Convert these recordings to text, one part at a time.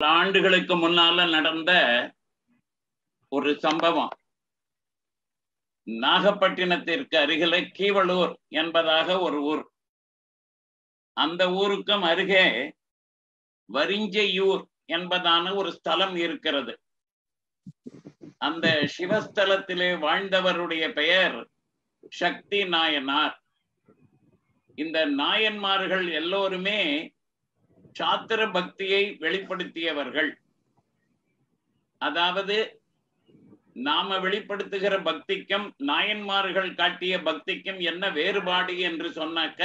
ஆண்டுகளுக்கு முன்னால நடந்த ஒரு சம்பவம் நாகப்பட்டினத்திற்கு அருகில கீவளூர் என்பதாக ஒரு ஊர் அந்த ஊருக்கும் அருகே வரிஞ்சையூர் என்பதான ஒரு ஸ்தலம் இருக்கிறது அந்த சிவஸ்தலத்திலே வாழ்ந்தவருடைய பெயர் சக்தி நாயனார் இந்த நாயன்மார்கள் எல்லோருமே சாத்திர பக்தியை வெளிப்படுத்தியவர்கள் அதாவது நாம வெளிப்படுத்துகிற பக்திக்கும் நாயன்மார்கள் காட்டிய பக்திக்கும் என்ன வேறுபாடு என்று சொன்னாக்க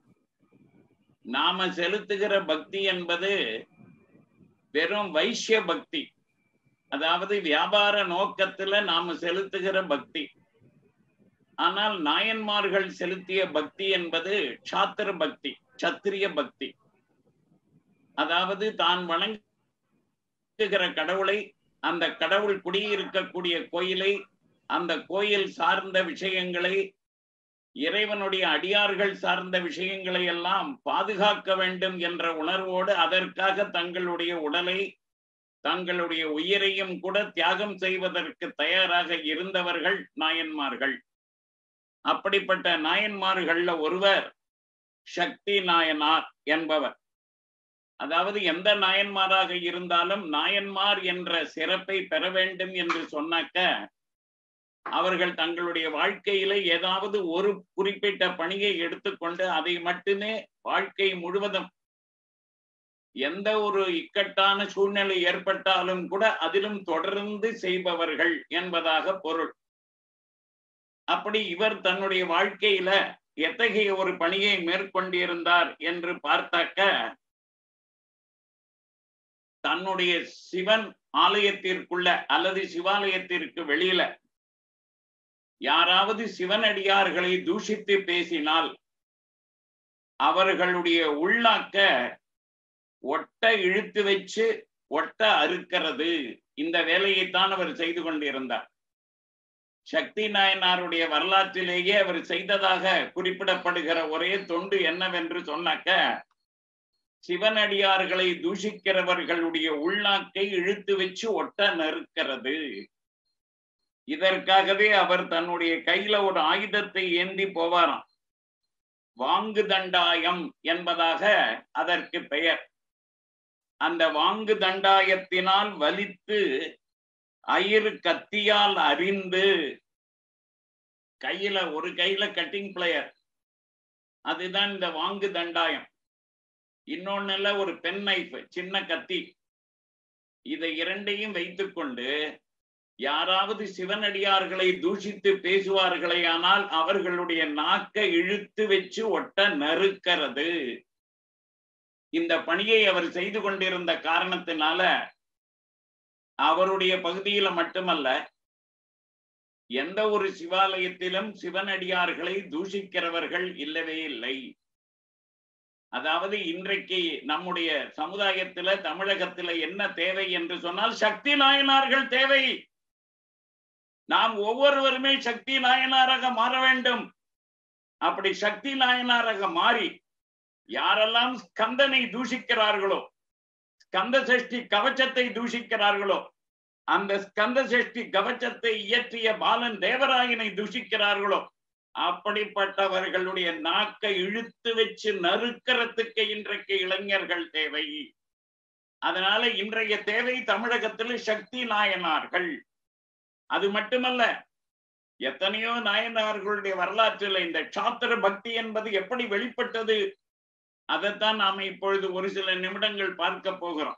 நாம செலுத்துகிற பக்தி என்பது வெறும் வைசிய பக்தி அதாவது வியாபார நோக்கத்துல நாம செலுத்துகிற பக்தி ஆனால் நாயன்மார்கள் செலுத்திய பக்தி என்பது சாத்திர பக்தி சத்திரிய பக்தி அதாவது தான் வணங்குகிற கடவுளை அந்த கடவுள் குடியிருக்கக்கூடிய கோயிலை அந்த கோயில் சார்ந்த விஷயங்களை இறைவனுடைய அடியார்கள் சார்ந்த விஷயங்களை எல்லாம் பாதுகாக்க வேண்டும் என்ற உணர்வோடு அதற்காக தங்களுடைய உடலை தங்களுடைய உயிரையும் கூட தியாகம் செய்வதற்கு தயாராக இருந்தவர்கள் நாயன்மார்கள் அப்படிப்பட்ட நாயன்மார்கள்ல ஒருவர் சக்தி நாயனார் என்பவர் அதாவது எந்த நாயன்மாராக இருந்தாலும் நாயன்மார் என்ற சிறப்பை பெற வேண்டும் என்று சொன்னாக்க அவர்கள் தங்களுடைய வாழ்க்கையில ஏதாவது ஒரு குறிப்பிட்ட பணியை எடுத்துக்கொண்டு அதை மட்டுமே வாழ்க்கை முழுவதும் எந்த ஒரு இக்கட்டான சூழ்நிலை ஏற்பட்டாலும் கூட அதிலும் தொடர்ந்து செய்பவர்கள் என்பதாக பொருள் அப்படி இவர் தன்னுடைய வாழ்க்கையில எத்தகைய ஒரு பணியை மேற்கொண்டிருந்தார் என்று பார்த்தாக்க தன்னுடைய சிவன் ஆலயத்திற்குள்ள அல்லது சிவாலயத்திற்கு வெளியில யாராவது சிவனடியார்களை தூஷித்து பேசினால் அவர்களுடைய உள்ளாக்க ஒட்ட இழுத்து வச்சு ஒட்ட அறுக்கிறது இந்த வேலையைத்தான் அவர் செய்து கொண்டிருந்தார் சக்தி நாயனாருடைய வரலாற்றிலேயே அவர் செய்ததாக குறிப்பிடப்படுகிற ஒரே தொண்டு என்னவென்று சொன்னாக்க சிவனடியார்களை தூஷிக்கிறவர்களுடைய உள்நாக்கை இழுத்து வச்சு ஒட்ட நறுக்கிறது இதற்காகவே அவர் தன்னுடைய கையில ஒரு ஆயுதத்தை ஏந்தி போவாராம் வாங்கு தண்டாயம் என்பதாக அதற்கு பெயர் அந்த வாங்கு தண்டாயத்தினால் வலித்து அயிறு கத்தியால் அறிந்து கையில ஒரு கையில கட்டிங் பிளேயர் அதுதான் இந்த வாங்கு தண்டாயம் இன்னொன்னுல ஒரு பென் நைஃப் சின்ன கத்தி இதை இரண்டையும் வைத்துக்கொண்டு யாராவது சிவனடியார்களை தூஷித்து பேசுவார்களே ஆனால் அவர்களுடைய நாக்கை இழுத்து வச்சு ஒட்ட நறுக்கிறது இந்த பணியை அவர் செய்து கொண்டிருந்த காரணத்தினால அவருடைய பகுதியில மட்டுமல்ல எந்த ஒரு சிவாலயத்திலும் சிவனடியார்களை தூஷிக்கிறவர்கள் இல்லவே இல்லை அதாவது இன்றைக்கு நம்முடைய சமுதாயத்துல தமிழகத்துல என்ன தேவை என்று சொன்னால் சக்தி நாயனார்கள் தேவை நாம் ஒவ்வொருவருமே சக்தி நாயனாராக மாற வேண்டும் அப்படி சக்தி நாயனாராக மாறி யாரெல்லாம் ஸ்கந்தனை தூஷிக்கிறார்களோ ஸ்கந்த சஷ்டி கவச்சத்தை தூஷிக்கிறார்களோ அந்த ஸ்கந்த சஷ்டி கவச்சத்தை இயற்றிய பாலன் தேவராயனை தூஷிக்கிறார்களோ அப்படிப்பட்டவர்களுடைய நாக்கை இழுத்து வச்சு நறுக்கிறதுக்கு இன்றைக்கு இளைஞர்கள் தேவை அதனால இன்றைய தேவை தமிழகத்தில் சக்தி நாயனார்கள் அது மட்டுமல்ல எத்தனையோ நாயனார்களுடைய வரலாற்றில் இந்த சாத்திர பக்தி என்பது எப்படி வெளிப்பட்டது அதைத்தான் நாம இப்பொழுது ஒரு சில நிமிடங்கள் பார்க்க போகிறோம்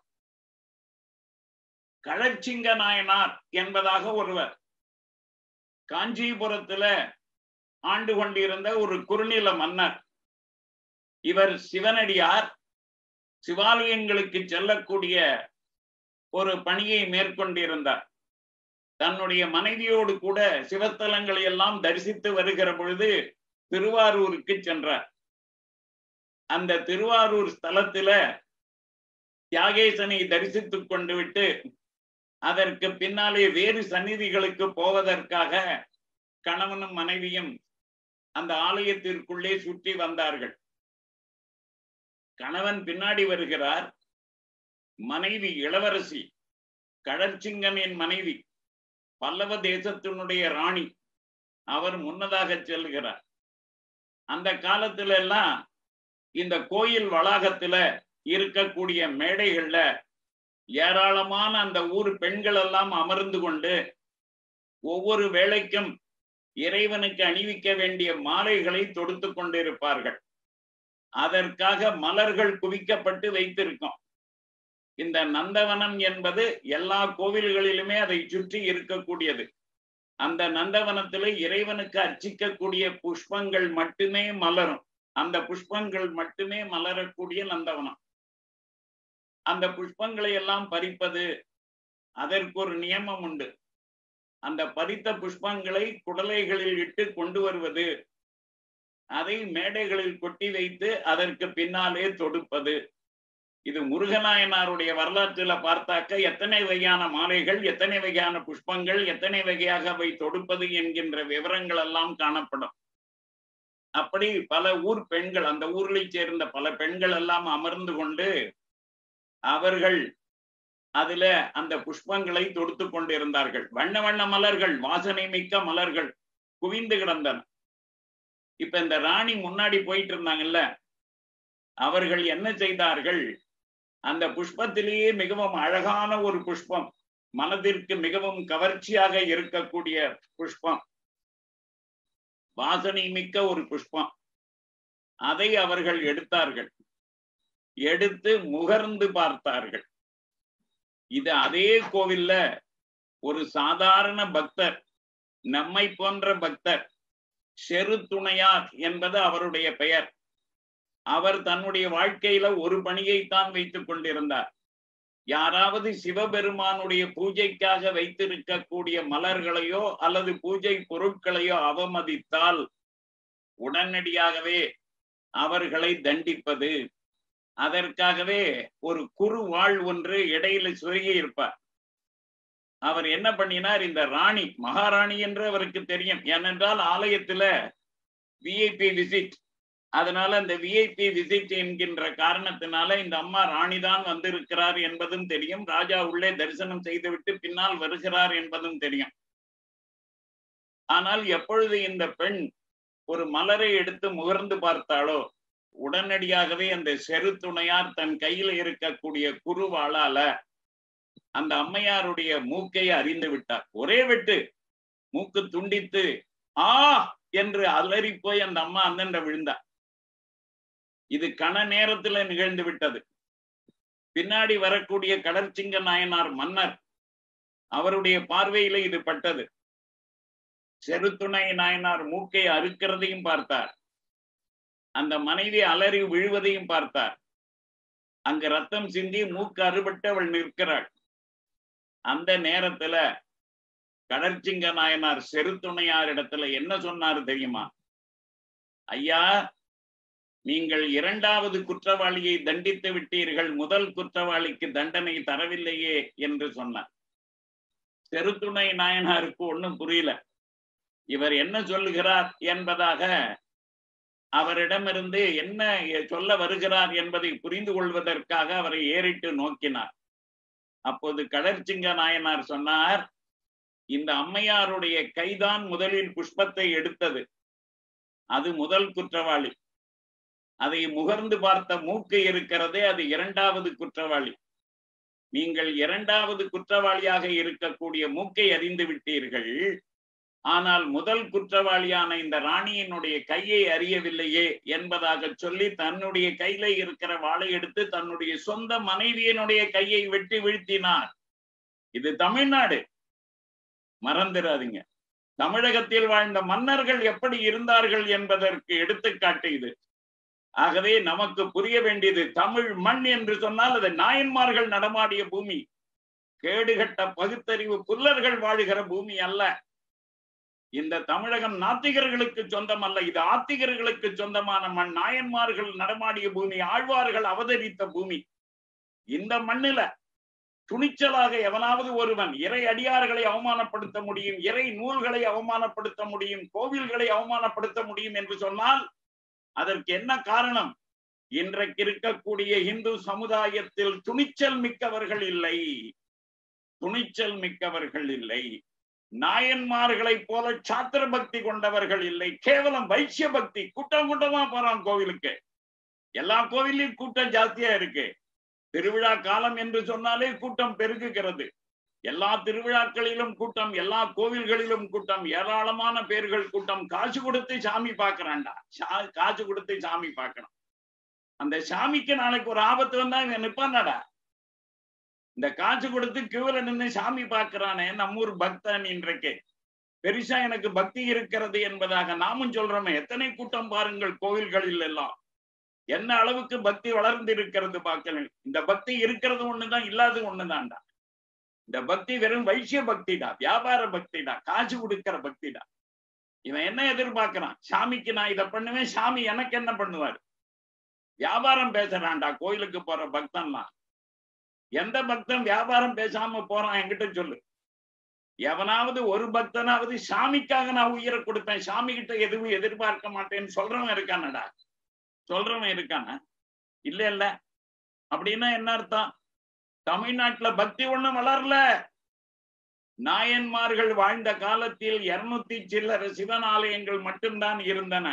களச்சிங்க நாயனார் என்பதாக ஒருவர் காஞ்சிபுரத்துல ஆண்டு கொண்டிருந்த ஒரு குறுநில மன்னர் இவர் சிவனடியார் சிவாலயங்களுக்கு செல்லக்கூடிய ஒரு பணியை மேற்கொண்டிருந்தார் தன்னுடைய மனைவியோடு கூட சிவஸ்தலங்களை எல்லாம் தரிசித்து வருகிற பொழுது திருவாரூருக்கு சென்றார் அந்த திருவாரூர் ஸ்தலத்துல தியாகேசனை தரிசித்துக் கொண்டு விட்டு அதற்கு பின்னாலே வேறு சந்நிதிகளுக்கு போவதற்காக கணவனும் மனைவியும் அந்த ஆலயத்திற்குள்ளே சுற்றி வந்தார்கள் கணவன் பின்னாடி வருகிறார் மனைவி இளவரசி கடற்சிங்கனின் மனைவி பல்லவ தேசத்தினுடைய ராணி அவர் முன்னதாக செல்கிறார் அந்த காலத்துல எல்லாம் இந்த கோயில் வளாகத்துல இருக்கக்கூடிய மேடைகள்ல ஏராளமான அந்த ஊர் பெண்கள் எல்லாம் அமர்ந்து கொண்டு ஒவ்வொரு வேளைக்கும் இறைவனுக்கு அணிவிக்க வேண்டிய மாலைகளை தொடுத்து கொண்டிருப்பார்கள் அதற்காக மலர்கள் குவிக்கப்பட்டு வைத்திருக்கும் இந்த நந்தவனம் என்பது எல்லா கோவில்களிலுமே அதை சுற்றி இருக்கக்கூடியது அந்த நந்தவனத்துல இறைவனுக்கு அர்ச்சிக்கக்கூடிய புஷ்பங்கள் மட்டுமே மலரும் அந்த புஷ்பங்கள் மட்டுமே மலரக்கூடிய நந்தவனம் அந்த புஷ்பங்களை எல்லாம் பறிப்பது அதற்கு ஒரு நியமம் உண்டு அந்த பறித்த புஷ்பங்களை குடலைகளில் இட்டு கொண்டு வருவது அதை மேடைகளில் கொட்டி வைத்து அதற்கு பின்னாலே தொடுப்பது இது முருகநாயனாருடைய வரலாற்றுல பார்த்தாக்க எத்தனை வகையான மாலைகள் எத்தனை வகையான புஷ்பங்கள் எத்தனை வகையாக அவை தொடுப்பது என்கின்ற விவரங்கள் எல்லாம் காணப்படும் அப்படி பல ஊர் பெண்கள் அந்த ஊர்களை சேர்ந்த பல பெண்கள் எல்லாம் அமர்ந்து கொண்டு அவர்கள் அதுல அந்த புஷ்பங்களை தொடுத்து கொண்டிருந்தார்கள் வண்ண வண்ண மலர்கள் வாசனை மிக்க மலர்கள் குவிந்து கிடந்தன இப்ப இந்த ராணி முன்னாடி போயிட்டு இருந்தாங்கல்ல அவர்கள் என்ன செய்தார்கள் அந்த புஷ்பத்திலேயே மிகவும் அழகான ஒரு புஷ்பம் மனதிற்கு மிகவும் கவர்ச்சியாக இருக்கக்கூடிய புஷ்பம் வாசனை மிக்க ஒரு புஷ்பம் அதை அவர்கள் எடுத்தார்கள் எடுத்து முகர்ந்து பார்த்தார்கள் இது அதே கோவில்ல ஒரு சாதாரண பக்தர் நம்மை போன்ற பக்தர் செரு துணையார் என்பது அவருடைய பெயர் அவர் தன்னுடைய வாழ்க்கையில ஒரு பணியைத்தான் வைத்துக் கொண்டிருந்தார் யாராவது சிவபெருமானுடைய பூஜைக்காக வைத்திருக்கக்கூடிய மலர்களையோ அல்லது பூஜை பொருட்களையோ அவமதித்தால் உடனடியாகவே அவர்களை தண்டிப்பது அதற்காகவே ஒரு குறு வாழ் ஒன்று இடையில சுருகி இருப்பார் அவர் என்ன பண்ணினார் இந்த ராணி மகாராணி என்று அவருக்கு தெரியும் ஏனென்றால் ஆலயத்துல விஐபி விசிட் அதனால அந்த விஐபி விசிட் என்கின்ற காரணத்தினால இந்த அம்மா ராணிதான் வந்திருக்கிறார் என்பதும் தெரியும் ராஜா உள்ளே தரிசனம் செய்துவிட்டு பின்னால் வருகிறார் என்பதும் தெரியும் ஆனால் எப்பொழுது இந்த பெண் ஒரு மலரை எடுத்து முகர்ந்து பார்த்தாளோ உடனடியாகவே அந்த செரு துணையார் தன் கையில இருக்கக்கூடிய குருவாளால அந்த அம்மையாருடைய மூக்கை அறிந்து விட்டார் ஒரே வெட்டு மூக்கு துண்டித்து ஆ என்று அலறி போய் அந்த அம்மா அந்தண்ட விழுந்தார் இது கண நேரத்துல நிகழ்ந்து விட்டது பின்னாடி வரக்கூடிய கடற்சிங்க நாயனார் மன்னர் அவருடைய பார்வையில இது பட்டது செருத்துணை நாயனார் மூக்கை அறுக்கிறதையும் பார்த்தார் அந்த மனைவி அலறி விழுவதையும் பார்த்தார் அங்கு ரத்தம் சிந்தி மூக்கு அறுபட்டு அவள் நிற்கிறாள் அந்த நேரத்துல கடற்சிங்க நாயனார் செருத்துணையார் இடத்துல என்ன சொன்னாரு தெரியுமா ஐயா நீங்கள் இரண்டாவது குற்றவாளியை தண்டித்து விட்டீர்கள் முதல் குற்றவாளிக்கு தண்டனை தரவில்லையே என்று சொன்னார் செருத்துணை நாயனாருக்கு ஒண்ணும் புரியல இவர் என்ன சொல்லுகிறார் என்பதாக அவரிடமிருந்து என்ன சொல்ல வருகிறார் என்பதை புரிந்து கொள்வதற்காக அவரை ஏறிட்டு நோக்கினார் அப்போது கடற்சிங்க நாயனார் சொன்னார் இந்த அம்மையாருடைய கைதான் முதலில் புஷ்பத்தை எடுத்தது அது முதல் குற்றவாளி அதை முகர்ந்து பார்த்த மூக்கு இருக்கிறதே அது இரண்டாவது குற்றவாளி நீங்கள் இரண்டாவது குற்றவாளியாக இருக்கக்கூடிய மூக்கை அறிந்து விட்டீர்கள் ஆனால் முதல் குற்றவாளியான இந்த ராணியினுடைய கையை அறியவில்லையே என்பதாக சொல்லி தன்னுடைய கையில இருக்கிற வாளை எடுத்து தன்னுடைய சொந்த மனைவியினுடைய கையை வெட்டி வீழ்த்தினார் இது தமிழ்நாடு மறந்துடாதீங்க தமிழகத்தில் வாழ்ந்த மன்னர்கள் எப்படி இருந்தார்கள் என்பதற்கு எடுத்துக்காட்டு இது ஆகவே நமக்கு புரிய வேண்டியது தமிழ் மண் என்று சொன்னால் அது நாயன்மார்கள் நடமாடிய பூமி கேடுகட்ட பகுத்தறிவு புல்லர்கள் வாழுகிற பூமி அல்ல இந்த தமிழகம் நாத்திகர்களுக்கு சொந்தம் அல்ல இது ஆத்திகர்களுக்கு சொந்தமான மண் நாயன்மார்கள் நடமாடிய பூமி ஆழ்வார்கள் அவதரித்த பூமி இந்த மண்ணில துணிச்சலாக எவனாவது ஒருவன் இறை அடியார்களை அவமானப்படுத்த முடியும் இறை நூல்களை அவமானப்படுத்த முடியும் கோவில்களை அவமானப்படுத்த முடியும் என்று சொன்னால் அதற்கு என்ன காரணம் இன்றைக்கு இருக்கக்கூடிய இந்து சமுதாயத்தில் துணிச்சல் மிக்கவர்கள் இல்லை துணிச்சல் மிக்கவர்கள் இல்லை நாயன்மார்களைப் போல சாத்திர பக்தி கொண்டவர்கள் இல்லை கேவலம் வைசிய பக்தி கூட்டம் கூட்டமா போறான் கோவிலுக்கு எல்லா கோவிலையும் கூட்டம் ஜாஸ்தியா இருக்கு திருவிழா காலம் என்று சொன்னாலே கூட்டம் பெருகுகிறது எல்லா திருவிழாக்களிலும் கூட்டம் எல்லா கோவில்களிலும் கூட்டம் ஏராளமான பேர்கள் கூட்டம் காசு கொடுத்து சாமி பார்க்கறான்டா சா- காசு கொடுத்து சாமி பார்க்கணும் அந்த சாமிக்கு நாளைக்கு ஒரு ஆபத்து வந்தா இவன் நிப்பானாடா இந்த காசு கொடுத்து கியூல நின்று சாமி பார்க்கறானே நம்ம ஊர் பக்தன் இன்றைக்கு பெருசா எனக்கு பக்தி இருக்கிறது என்பதாக நாமும் சொல்றோமே எத்தனை கூட்டம் பாருங்கள் கோவில்களில் எல்லாம் என்ன அளவுக்கு பக்தி வளர்ந்து இருக்கிறது பார்க்கணும் இந்த பக்தி இருக்கிறது ஒண்ணுதான் இல்லாத ஒண்ணுதான்டா இந்த பக்தி வெறும் வைசிய பக்திடா வியாபார பக்திடா காசு கொடுக்கிற பக்திடா இவன் என்ன எதிர்பார்க்கறான் சாமிக்கு நான் இதை பண்ணுவேன் சாமி எனக்கு என்ன பண்ணுவாரு வியாபாரம் பேசுறான்டா கோயிலுக்கு போற பக்தன்லாம் எந்த பக்தன் வியாபாரம் பேசாம போறான் என்கிட்ட சொல்லு எவனாவது ஒரு பக்தனாவது சாமிக்காக நான் உயிரை கொடுப்பேன் சாமி கிட்ட எதுவும் எதிர்பார்க்க மாட்டேன்னு சொல்றவன் இருக்கானடா சொல்றவன் இருக்கான இல்ல இல்ல அப்படின்னா என்ன அர்த்தம் தமிழ்நாட்டுல பக்தி ஒண்ணும் வளரல நாயன்மார்கள் வாழ்ந்த காலத்தில் இருநூத்தி சில்லற சிவன் ஆலயங்கள் மட்டும்தான் இருந்தன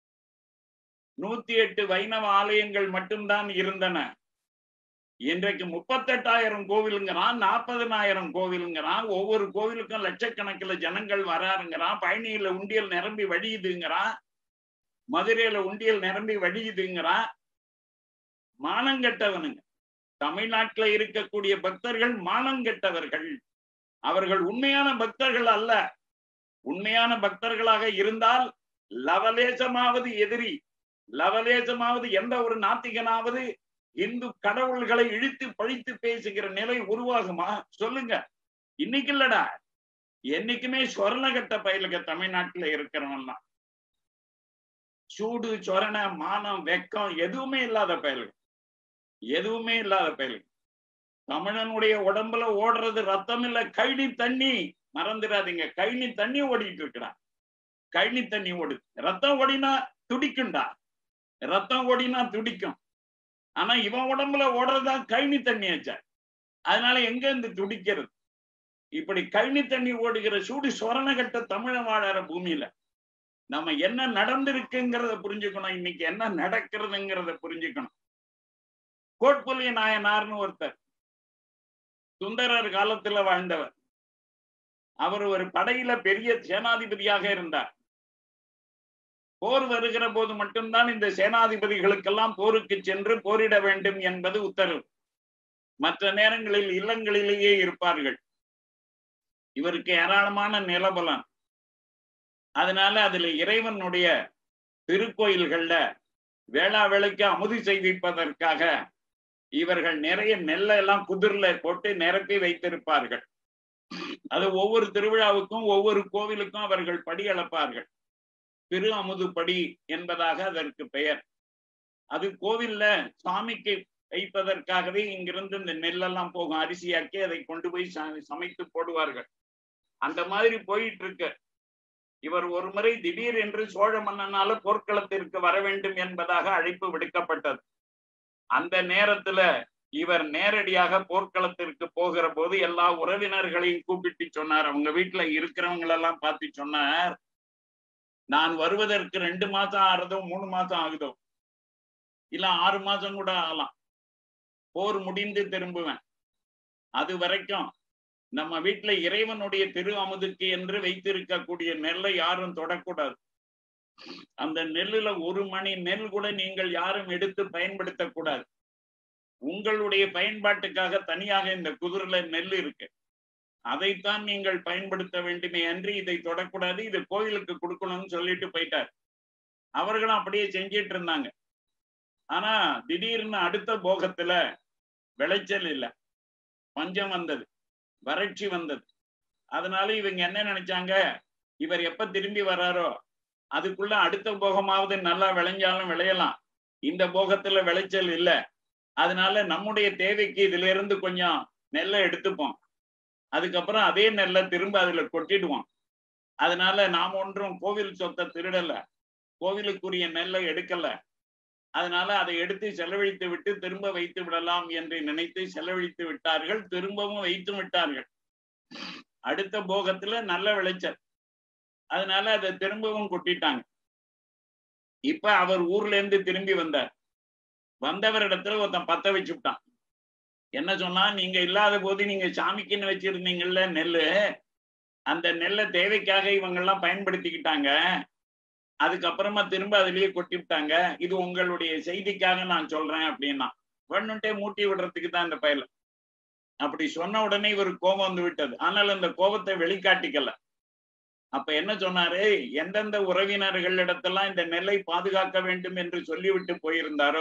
நூத்தி எட்டு வைணவ ஆலயங்கள் மட்டும்தான் இருந்தன இன்றைக்கு முப்பத்தெட்டாயிரம் கோவிலுங்கிறான் நாற்பதனாயிரம் கோவிலுங்கிறான் ஒவ்வொரு கோவிலுக்கும் லட்சக்கணக்கில் ஜனங்கள் வராருங்கிறான் பழனியில உண்டியல் நிரம்பி வழியுதுங்கிறான் மதுரையில உண்டியல் நிரம்பி வழியுதுங்கிறான் மானங்கெட்டவனுங்க தமிழ்நாட்டுல இருக்கக்கூடிய பக்தர்கள் மானங்கெட்டவர்கள் அவர்கள் உண்மையான பக்தர்கள் அல்ல உண்மையான பக்தர்களாக இருந்தால் லவலேசமாவது எதிரி லவலேசமாவது எந்த ஒரு நாத்திகனாவது இந்து கடவுள்களை இழுத்து பழித்து பேசுகிற நிலை உருவாகுமா சொல்லுங்க இன்னைக்கு இல்லடா என்னைக்குமே சொரணகட்ட பயிலுக தமிழ்நாட்டுல இருக்கிறவன்லாம் சூடு சொரண மானம் வெக்கம் எதுவுமே இல்லாத பயல்கள் எதுவுமே இல்லாத பயல்கள் தமிழனுடைய உடம்புல ஓடுறது ரத்தம் இல்ல கழனி தண்ணி மறந்துடாதீங்க கழனி தண்ணி ஓடிட்டு இருக்கிறான் கழனி தண்ணி ஓடுது ரத்தம் ஓடினா துடிக்கும்டா ரத்தம் ஓடினா துடிக்கும் ஆனா இவன் உடம்புல ஓடுறதுதான் கழனி தண்ணி ஆச்சா அதனால எங்க இருந்து துடிக்கிறது இப்படி கழனி தண்ணி ஓடுகிற சூடு சொரணகட்ட தமிழன் வாழற பூமியில நம்ம என்ன நடந்திருக்குங்கிறத புரிஞ்சுக்கணும் இன்னைக்கு என்ன நடக்கிறதுங்கிறத புரிஞ்சுக்கணும் கோட்புலி நாயனார்னு ஒருத்தர் சுந்தரர் காலத்துல வாழ்ந்தவர் அவர் ஒரு படையில பெரிய சேனாதிபதியாக இருந்தார் போர் வருகிற போது மட்டும்தான் இந்த சேனாதிபதிகளுக்கெல்லாம் போருக்கு சென்று போரிட வேண்டும் என்பது உத்தரவு மற்ற நேரங்களில் இல்லங்களிலேயே இருப்பார்கள் இவருக்கு ஏராளமான நிலபலம் அதனால அதுல இறைவனுடைய திருக்கோயில்கள்ல வேளா வேலைக்கு அமுதி செய்விப்பதற்காக இவர்கள் நிறைய நெல்லை எல்லாம் குதிர்ல போட்டு நிரப்பி வைத்திருப்பார்கள் அது ஒவ்வொரு திருவிழாவுக்கும் ஒவ்வொரு கோவிலுக்கும் அவர்கள் படி அளப்பார்கள் திரு அமுது படி என்பதாக அதற்கு பெயர் அது கோவில்ல சாமிக்கு வைப்பதற்காகவே இங்கிருந்து இந்த நெல்லெல்லாம் போகும் அரிசியாக்கி அதை கொண்டு போய் சமைத்து போடுவார்கள் அந்த மாதிரி போயிட்டு இருக்கு இவர் ஒரு முறை திடீர் என்று சோழ மன்னனால போர்க்களத்திற்கு வர வேண்டும் என்பதாக அழைப்பு விடுக்கப்பட்டது அந்த நேரத்துல இவர் நேரடியாக போர்க்களத்திற்கு போகிற போது எல்லா உறவினர்களையும் கூப்பிட்டு சொன்னார் அவங்க வீட்டுல இருக்கிறவங்களெல்லாம் பார்த்து சொன்னார் நான் வருவதற்கு ரெண்டு மாசம் ஆறுதோ மூணு மாசம் ஆகுதோ இல்ல ஆறு மாசம் கூட ஆகலாம் போர் முடிந்து திரும்புவேன் அது வரைக்கும் நம்ம வீட்டுல இறைவனுடைய திரு அமுதுக்கு என்று வைத்திருக்கக்கூடிய நெல்லை யாரும் தொடக்கூடாது அந்த நெல்லுல ஒரு மணி நெல் கூட நீங்கள் யாரும் எடுத்து பயன்படுத்தக்கூடாது உங்களுடைய பயன்பாட்டுக்காக தனியாக இந்த குதிரைல நெல் இருக்கு அதைத்தான் நீங்கள் பயன்படுத்த வேண்டுமே அன்றி இதை தொடக்கூடாது இது கோயிலுக்கு கொடுக்கணும்னு சொல்லிட்டு போயிட்டார் அவர்களும் அப்படியே செஞ்சிட்டு இருந்தாங்க ஆனா திடீர்னு அடுத்த போகத்துல விளைச்சல் இல்லை பஞ்சம் வந்தது வறட்சி வந்தது அதனால இவங்க என்ன நினைச்சாங்க இவர் எப்ப திரும்பி வராரோ அதுக்குள்ள அடுத்த போகமாவது நல்லா விளைஞ்சாலும் விளையலாம் இந்த போகத்துல விளைச்சல் இல்லை அதனால நம்முடைய தேவைக்கு இதுல இருந்து கொஞ்சம் நெல்லை எடுத்துப்போம் அதுக்கப்புறம் அதே நெல்லை திரும்ப அதுல கொட்டிடுவோம் அதனால நாம் ஒன்றும் கோவில் சொத்தை திருடல கோவிலுக்குரிய நெல்லை எடுக்கல அதனால அதை எடுத்து செலவழித்து விட்டு திரும்ப வைத்து விடலாம் என்று நினைத்து செலவழித்து விட்டார்கள் திரும்பவும் வைத்து விட்டார்கள் அடுத்த போகத்துல நல்ல விளைச்சல் அதனால அதை திரும்பவும் கொட்டிட்டாங்க இப்ப அவர் ஊர்ல இருந்து திரும்பி வந்தார் வந்தவரிடத்துல ஒருத்தன் பத்த வச்சு விட்டான் என்ன சொன்னா நீங்க இல்லாத போது நீங்க சாமிக்குன்னு வச்சிருந்தீங்கல்ல நெல்லு அந்த நெல்லை தேவைக்காக இவங்க எல்லாம் பயன்படுத்திக்கிட்டாங்க அதுக்கப்புறமா திரும்ப அதுலயே கொட்டி விட்டாங்க இது உங்களுடைய செய்திக்காக நான் சொல்றேன் அப்படின்னா வேணுன்ட்டே மூட்டி விடுறதுக்கு தான் இந்த பயல அப்படி சொன்ன உடனே இவர் கோபம் வந்து விட்டது ஆனால் அந்த கோபத்தை வெளிக்காட்டிக்கல அப்ப என்ன சொன்னாரு எந்தெந்த உறவினர்கள் இடத்தெல்லாம் இந்த நெல்லை பாதுகாக்க வேண்டும் என்று சொல்லிவிட்டு போயிருந்தாரோ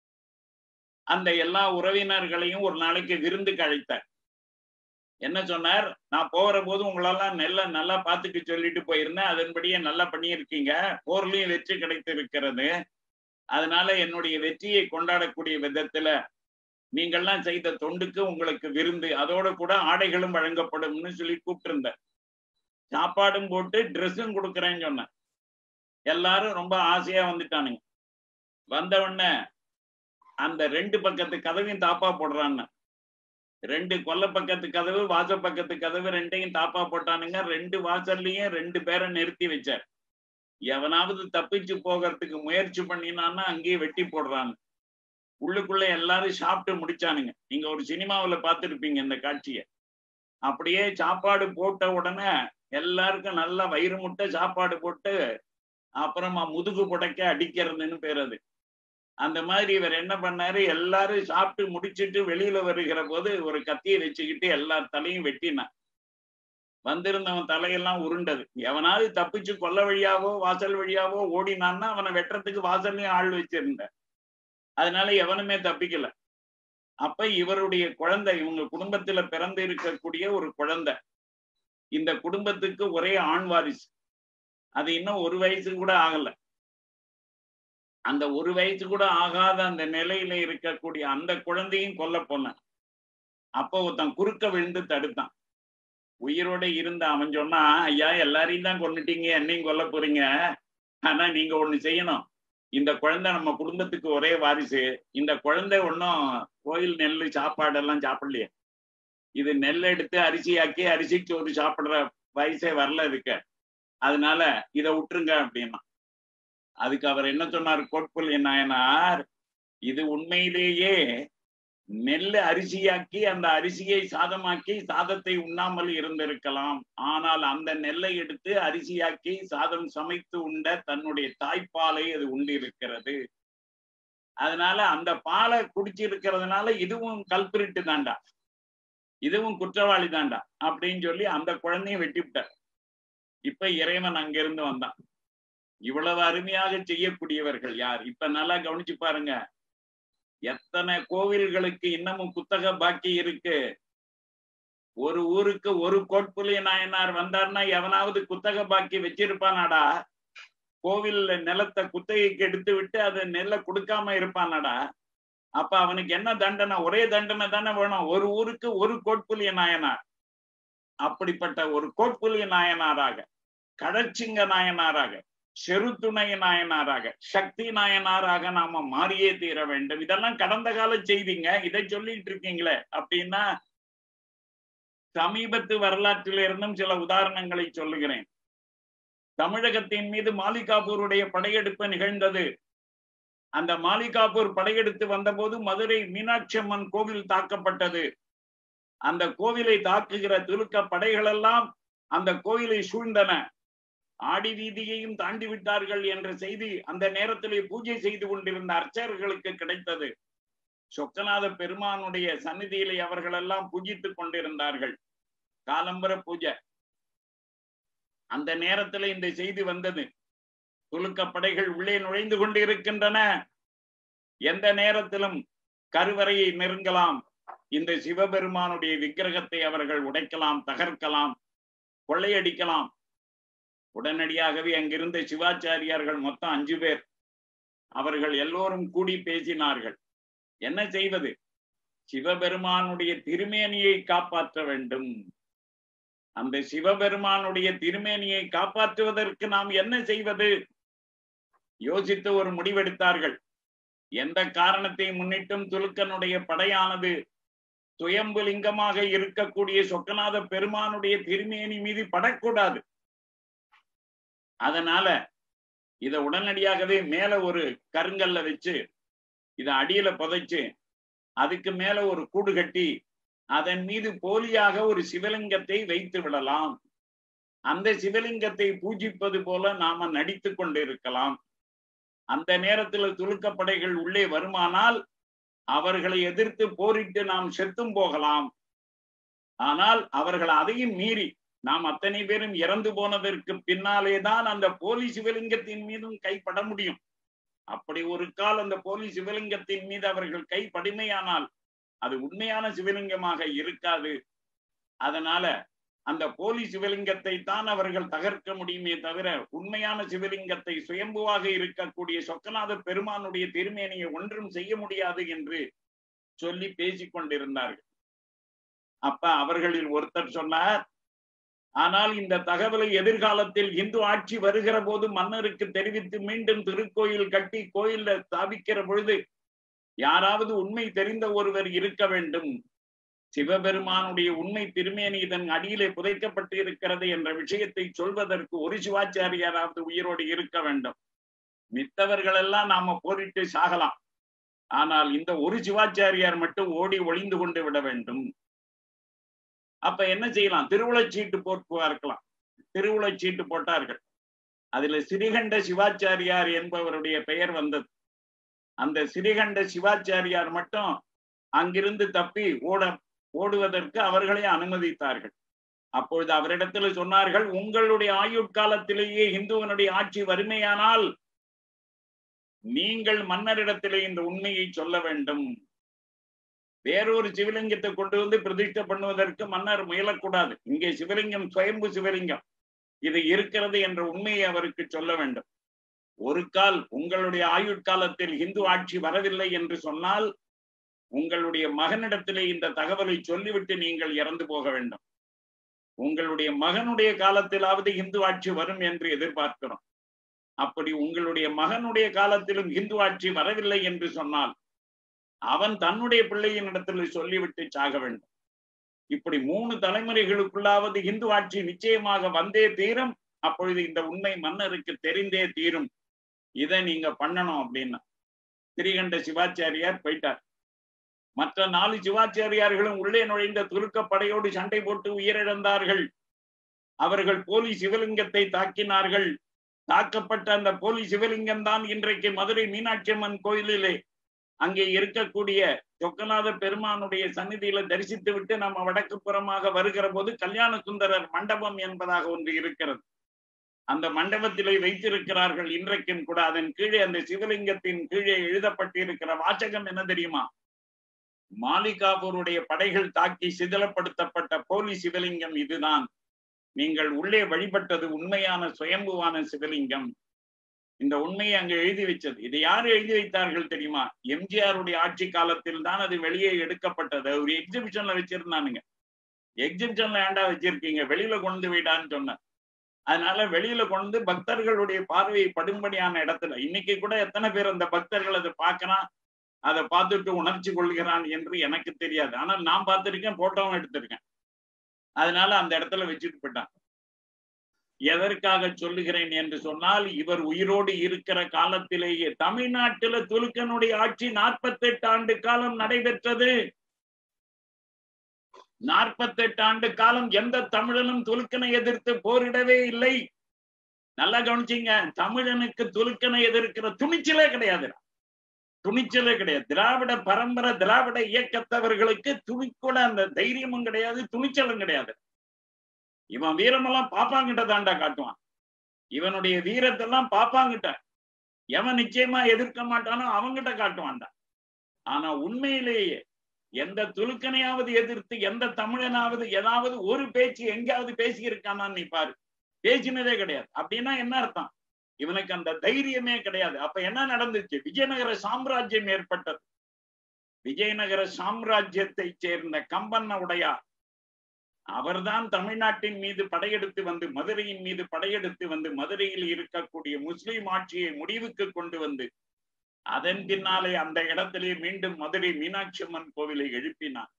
அந்த எல்லா உறவினர்களையும் ஒரு நாளைக்கு விருந்துக்கு அழைத்தார் என்ன சொன்னார் நான் போகிற போது உங்களெல்லாம் நெல்ல நல்லா பார்த்துட்டு சொல்லிட்டு போயிருந்தேன் அதன்படியே நல்லா பண்ணியிருக்கீங்க போர்லயும் வெற்றி கிடைத்திருக்கிறது அதனால என்னுடைய வெற்றியை கொண்டாடக்கூடிய விதத்துல நீங்கள்லாம் செய்த தொண்டுக்கு உங்களுக்கு விருந்து அதோட கூட ஆடைகளும் வழங்கப்படும்னு சொல்லி கூப்பிட்டிருந்தேன் சாப்பாடும் போட்டு ட்ரெஸ்ஸும் கொடுக்குறேன்னு சொன்னேன் எல்லாரும் ரொம்ப ஆசையா வந்துட்டானுங்க வந்த உடனே அந்த ரெண்டு பக்கத்து கதவையும் தாப்பா போடுறான்னு ரெண்டு கொல்ல பக்கத்து கதவு வாசல் பக்கத்து கதவு ரெண்டையும் தாப்பா போட்டானுங்க ரெண்டு வாசல்லையும் ரெண்டு பேரை நிறுத்தி வச்சார் எவனாவது தப்பிச்சு போகிறதுக்கு முயற்சி பண்ணினான்னா அங்கேயே வெட்டி போடுறாங்க உள்ளுக்குள்ள எல்லாரும் சாப்பிட்டு முடிச்சானுங்க நீங்க ஒரு சினிமாவுல பார்த்துருப்பீங்க இந்த காட்சியை அப்படியே சாப்பாடு போட்ட உடனே எல்லாருக்கும் நல்லா வயிறு முட்டை சாப்பாடு போட்டு அப்புறமா முதுகு புடைக்க அடிக்கிறதுன்னு பேர் அது அந்த மாதிரி இவர் என்ன பண்ணாரு எல்லாரும் சாப்பிட்டு முடிச்சிட்டு வெளியில வருகிற போது ஒரு கத்தியை வச்சுக்கிட்டு எல்லார் தலையும் வெட்டினான் வந்திருந்தவன் தலையெல்லாம் உருண்டது எவனாவது தப்பிச்சு கொல்ல வழியாவோ வாசல் வழியாவோ ஓடினான்னா அவனை வெட்டுறதுக்கு வாசல்லையும் ஆள் வச்சிருந்த அதனால எவனுமே தப்பிக்கல அப்ப இவருடைய குழந்தை இவங்க குடும்பத்துல பிறந்து இருக்கக்கூடிய ஒரு குழந்தை இந்த குடும்பத்துக்கு ஒரே ஆண் வாரிசு அது இன்னும் ஒரு வயசு கூட ஆகல அந்த ஒரு வயசு கூட ஆகாத அந்த நிலையில இருக்கக்கூடிய அந்த குழந்தையும் கொல்ல போன அப்போ ஒருத்தன் குறுக்க விழுந்து தடுத்தான் உயிரோட இருந்த அவன் சொன்னா ஐயா எல்லாரையும் தான் கொண்டுட்டீங்க என்னையும் கொல்ல போறீங்க ஆனா நீங்க ஒண்ணு செய்யணும் இந்த குழந்தை நம்ம குடும்பத்துக்கு ஒரே வாரிசு இந்த குழந்தை ஒன்றும் கோயில் நெல் சாப்பாடெல்லாம் சாப்பிடலையே இது நெல் எடுத்து அரிசியாக்கி அரிசி சோறு சாப்பிடுற வயசே வரல இதுக்கு அதனால இதை விட்டுருங்க அப்படின்னா அதுக்கு அவர் என்ன சொன்னார் கோட்புல் நாயனார் இது உண்மையிலேயே நெல் அரிசியாக்கி அந்த அரிசியை சாதமாக்கி சாதத்தை உண்ணாமல் இருந்திருக்கலாம் ஆனால் அந்த நெல்லை எடுத்து அரிசியாக்கி சாதம் சமைத்து உண்ட தன்னுடைய தாய்ப்பாலை அது உண்டு இருக்கிறது அதனால அந்த பாலை குடிச்சிருக்கிறதுனால இதுவும் கல்பிரிட்டு தாண்டா இதுவும் குற்றவாளி தாண்டா அப்படின்னு சொல்லி அந்த குழந்தையும் வெட்டிவிட்டார் இப்ப இறைவன் அங்கிருந்து வந்தான் இவ்வளவு அருமையாக செய்யக்கூடியவர்கள் யார் இப்ப நல்லா கவனிச்சு பாருங்க எத்தனை கோவில்களுக்கு இன்னமும் குத்தக பாக்கி இருக்கு ஒரு ஊருக்கு ஒரு கோட்புலிய நாயனார் வந்தார்னா எவனாவது குத்தக பாக்கி வச்சிருப்பானாடா கோவில் நிலத்தை குத்தகைக்கு எடுத்து விட்டு அது நெல்லை கொடுக்காம இருப்பானாடா அப்ப அவனுக்கு என்ன தண்டனை ஒரே தண்டனை தானே வேணும் ஒரு ஊருக்கு ஒரு கோட்புலிய நாயனார் அப்படிப்பட்ட ஒரு கோட்புலிய நாயனாராக கடற்சிங்க நாயனாராக செருத்துணை நாயனாராக சக்தி நாயனாராக நாம மாறியே தீர வேண்டும் இதெல்லாம் கடந்த கால செய்திங்க இதை சொல்லிட்டு இருக்கீங்களே அப்படின்னா சமீபத்து வரலாற்றில் இருந்தும் சில உதாரணங்களை சொல்லுகிறேன் தமிழகத்தின் மீது மாலிகாபூருடைய படையெடுப்பு நிகழ்ந்தது அந்த மாலிகாபூர் படையெடுத்து வந்தபோது மதுரை மீனாட்சி அம்மன் கோவில் தாக்கப்பட்டது அந்த கோவிலை தாக்குகிற துலுக்க படைகள் எல்லாம் அந்த கோவிலை சூழ்ந்தன ஆடி வீதியையும் தாண்டி விட்டார்கள் என்ற செய்தி அந்த நேரத்திலே பூஜை செய்து கொண்டிருந்த அர்ச்சகர்களுக்கு கிடைத்தது சொக்கநாத பெருமானுடைய சந்நிதியிலே அவர்கள் எல்லாம் பூஜித்துக் கொண்டிருந்தார்கள் காலம்பர பூஜை அந்த நேரத்துல இந்த செய்தி வந்தது துலுக்க படைகள் உள்ளே நுழைந்து கொண்டிருக்கின்றன எந்த நேரத்திலும் கருவறையை நெருங்கலாம் இந்த சிவபெருமானுடைய விக்கிரகத்தை அவர்கள் உடைக்கலாம் தகர்க்கலாம் கொள்ளையடிக்கலாம் உடனடியாகவே அங்கிருந்த சிவாச்சாரியார்கள் மொத்தம் அஞ்சு பேர் அவர்கள் எல்லோரும் கூடி பேசினார்கள் என்ன செய்வது சிவபெருமானுடைய திருமேனியை காப்பாற்ற வேண்டும் அந்த சிவபெருமானுடைய திருமேனியை காப்பாற்றுவதற்கு நாம் என்ன செய்வது யோசித்து ஒரு முடிவெடுத்தார்கள் எந்த காரணத்தை முன்னிட்டும் துலுக்கனுடைய படையானது சுயம்பு லிங்கமாக இருக்கக்கூடிய சொக்கநாத பெருமானுடைய திருமேனி மீது படக்கூடாது அதனால இத உடனடியாகவே மேல ஒரு கருங்கல்ல வச்சு இத அடியில புதைச்சு அதுக்கு மேல ஒரு கூடு கட்டி அதன் மீது போலியாக ஒரு சிவலிங்கத்தை வைத்து விடலாம் அந்த சிவலிங்கத்தை பூஜிப்பது போல நாம நடித்து கொண்டிருக்கலாம் அந்த நேரத்தில் துலுக்கப்படைகள் உள்ளே வருமானால் அவர்களை எதிர்த்து போரிட்டு நாம் செத்தும் போகலாம் ஆனால் அவர்கள் அதையும் மீறி நாம் அத்தனை பேரும் இறந்து போனதற்கு பின்னாலே தான் அந்த போலி சிவலிங்கத்தின் மீதும் கைப்பட முடியும் அப்படி ஒரு கால் அந்த போலி சிவலிங்கத்தின் மீது அவர்கள் கை படுமையானால் அது உண்மையான சிவலிங்கமாக இருக்காது அதனால அந்த போலி சிவலிங்கத்தை தான் அவர்கள் தகர்க்க முடியுமே தவிர உண்மையான சிவலிங்கத்தை சுயம்புவாக இருக்கக்கூடிய சொக்கநாத பெருமானுடைய திருமேனியை ஒன்றும் செய்ய முடியாது என்று சொல்லி பேசிக் கொண்டிருந்தார்கள் அப்ப அவர்களில் ஒருத்தர் சொன்னார் ஆனால் இந்த தகவலை எதிர்காலத்தில் இந்து ஆட்சி வருகிற போது மன்னருக்கு தெரிவித்து மீண்டும் திருக்கோயில் கட்டி கோயில்ல ஸ்தாபிக்கிற பொழுது யாராவது உண்மை தெரிந்த ஒருவர் இருக்க வேண்டும் சிவபெருமானுடைய உண்மை திருமேனி இதன் அடியிலே புதைக்கப்பட்டு இருக்கிறது என்ற விஷயத்தை சொல்வதற்கு ஒரு சிவாச்சாரியாராவது உயிரோடு இருக்க வேண்டும் மித்தவர்கள் எல்லாம் நாம போரிட்டு சாகலாம் ஆனால் இந்த ஒரு சிவாச்சாரியார் மட்டும் ஓடி ஒளிந்து கொண்டு விட வேண்டும் அப்ப என்ன செய்யலாம் திருவுளச்சீட்டு போட்டு பார்க்கலாம் திருவுளச்சீட்டு போட்டார்கள் அதுல சிறிகண்ட சிவாச்சாரியார் என்பவருடைய பெயர் வந்தது அந்த சிறிகண்ட சிவாச்சாரியார் மட்டும் அங்கிருந்து தப்பி ஓட ஓடுவதற்கு அவர்களே அனுமதித்தார்கள் அப்பொழுது அவரிடத்துல சொன்னார்கள் உங்களுடைய ஆயுட்காலத்திலேயே இந்துவனுடைய ஆட்சி வறுமையானால் நீங்கள் மன்னரிடத்திலே இந்த உண்மையை சொல்ல வேண்டும் வேறொரு சிவலிங்கத்தை கொண்டு வந்து பிரதிஷ்டை பண்ணுவதற்கு மன்னர் முயலக்கூடாது இங்கே சிவலிங்கம் சுயம்பு சிவலிங்கம் இது இருக்கிறது என்ற உண்மையை அவருக்கு சொல்ல வேண்டும் ஒரு கால் உங்களுடைய ஆயுட்காலத்தில் இந்து ஆட்சி வரவில்லை என்று சொன்னால் உங்களுடைய மகனிடத்திலே இந்த தகவலை சொல்லிவிட்டு நீங்கள் இறந்து போக வேண்டும் உங்களுடைய மகனுடைய காலத்திலாவது இந்து ஆட்சி வரும் என்று எதிர்பார்க்கிறோம் அப்படி உங்களுடைய மகனுடைய காலத்திலும் இந்து ஆட்சி வரவில்லை என்று சொன்னால் அவன் தன்னுடைய பிள்ளையின் இடத்துல சொல்லிவிட்டு சாக வேண்டும் இப்படி மூணு தலைமுறைகளுக்குள்ளாவது இந்து ஆட்சி நிச்சயமாக வந்தே தீரும் அப்பொழுது இந்த உண்மை மன்னருக்கு தெரிந்தே தீரும் இதை நீங்க பண்ணணும் அப்படின்னா திரிகண்ட சிவாச்சாரியார் போயிட்டார் மற்ற நாலு சிவாச்சாரியார்களும் உள்ளே நுழைந்த துருக்கப்படையோடு சண்டை போட்டு உயிரிழந்தார்கள் அவர்கள் போலி சிவலிங்கத்தை தாக்கினார்கள் தாக்கப்பட்ட அந்த போலி சிவலிங்கம் தான் இன்றைக்கு மதுரை மீனாட்சி அம்மன் கோயிலிலே அங்கே இருக்கக்கூடிய சொக்கநாத பெருமானுடைய சந்நிதியில தரிசித்து விட்டு நம்ம வடக்கு புறமாக வருகிற போது கல்யாண சுந்தரர் மண்டபம் என்பதாக ஒன்று இருக்கிறது அந்த மண்டபத்திலே வைத்திருக்கிறார்கள் இன்றைக்கும் கூட அதன் கீழே அந்த சிவலிங்கத்தின் கீழே எழுதப்பட்டிருக்கிற வாசகம் என்ன தெரியுமா மாலிகாபூருடைய படைகள் தாக்கி சிதிலப்படுத்தப்பட்ட போலி சிவலிங்கம் இதுதான் நீங்கள் உள்ளே வழிபட்டது உண்மையான சுயம்புவான சிவலிங்கம் இந்த உண்மையை அங்க எழுதி வச்சது இதை யாரு எழுதி வைத்தார்கள் தெரியுமா எம்ஜிஆருடைய ஆட்சி காலத்தில் தான் அது வெளியே எடுக்கப்பட்டது ஒரு எக்ஸிபிஷன்ல வச்சிருந்தானுங்க எக்ஸிபிஷன்ல ஏண்டா வச்சிருக்கீங்க வெளியில கொண்டு போயிடான்னு சொன்னேன் அதனால வெளியில கொண்டு பக்தர்களுடைய பார்வையை படும்படியான இடத்துல இன்னைக்கு கூட எத்தனை பேர் அந்த பக்தர்கள் அதை பார்க்கறான் அதை பார்த்துட்டு உணர்ச்சி கொள்கிறான் என்று எனக்கு தெரியாது ஆனால் நான் பார்த்திருக்கேன் போட்டோவும் எடுத்திருக்கேன் அதனால அந்த இடத்துல வச்சுட்டு போயிட்டான் எதற்காக சொல்லுகிறேன் என்று சொன்னால் இவர் உயிரோடு இருக்கிற காலத்திலேயே தமிழ்நாட்டில துலுக்கனுடைய ஆட்சி நாற்பத்தெட்டு ஆண்டு காலம் நடைபெற்றது நாற்பத்தெட்டு ஆண்டு காலம் எந்த தமிழனும் துலுக்கனை எதிர்த்து போரிடவே இல்லை நல்லா கவனிச்சிங்க தமிழனுக்கு துலுக்கனை எதிர்க்கிற துணிச்சலே கிடையாது துணிச்சலே கிடையாது திராவிட பரம்பரை திராவிட இயக்கத்தவர்களுக்கு துணிக்கூட அந்த தைரியமும் கிடையாது துணிச்சலும் கிடையாது இவன் வீரமெல்லாம் பாப்பாங்கிட்ட தாண்டா காட்டுவான் இவனுடைய வீரத்தெல்லாம் பாப்பாங்கிட்ட எவன் நிச்சயமா எதிர்க்க மாட்டானோ அவங்கிட்ட காட்டுவான்டா ஆனா உண்மையிலேயே எந்த துலுக்கனையாவது எதிர்த்து எந்த தமிழனாவது ஏதாவது ஒரு பேச்சு எங்கேயாவது பேசி இருக்கானான்னு நீ பாரு பேசினதே கிடையாது அப்படின்னா என்ன அர்த்தம் இவனுக்கு அந்த தைரியமே கிடையாது அப்ப என்ன நடந்துச்சு விஜயநகர சாம்ராஜ்யம் ஏற்பட்டது விஜயநகர சாம்ராஜ்யத்தை சேர்ந்த கம்பண்ண உடையார் அவர்தான் தமிழ்நாட்டின் மீது படையெடுத்து வந்து மதுரையின் மீது படையெடுத்து வந்து மதுரையில் இருக்கக்கூடிய முஸ்லிம் ஆட்சியை முடிவுக்கு கொண்டு வந்து அதன் பின்னாலே அந்த இடத்திலே மீண்டும் மதுரை மீனாட்சி அம்மன் கோவிலை எழுப்பினார்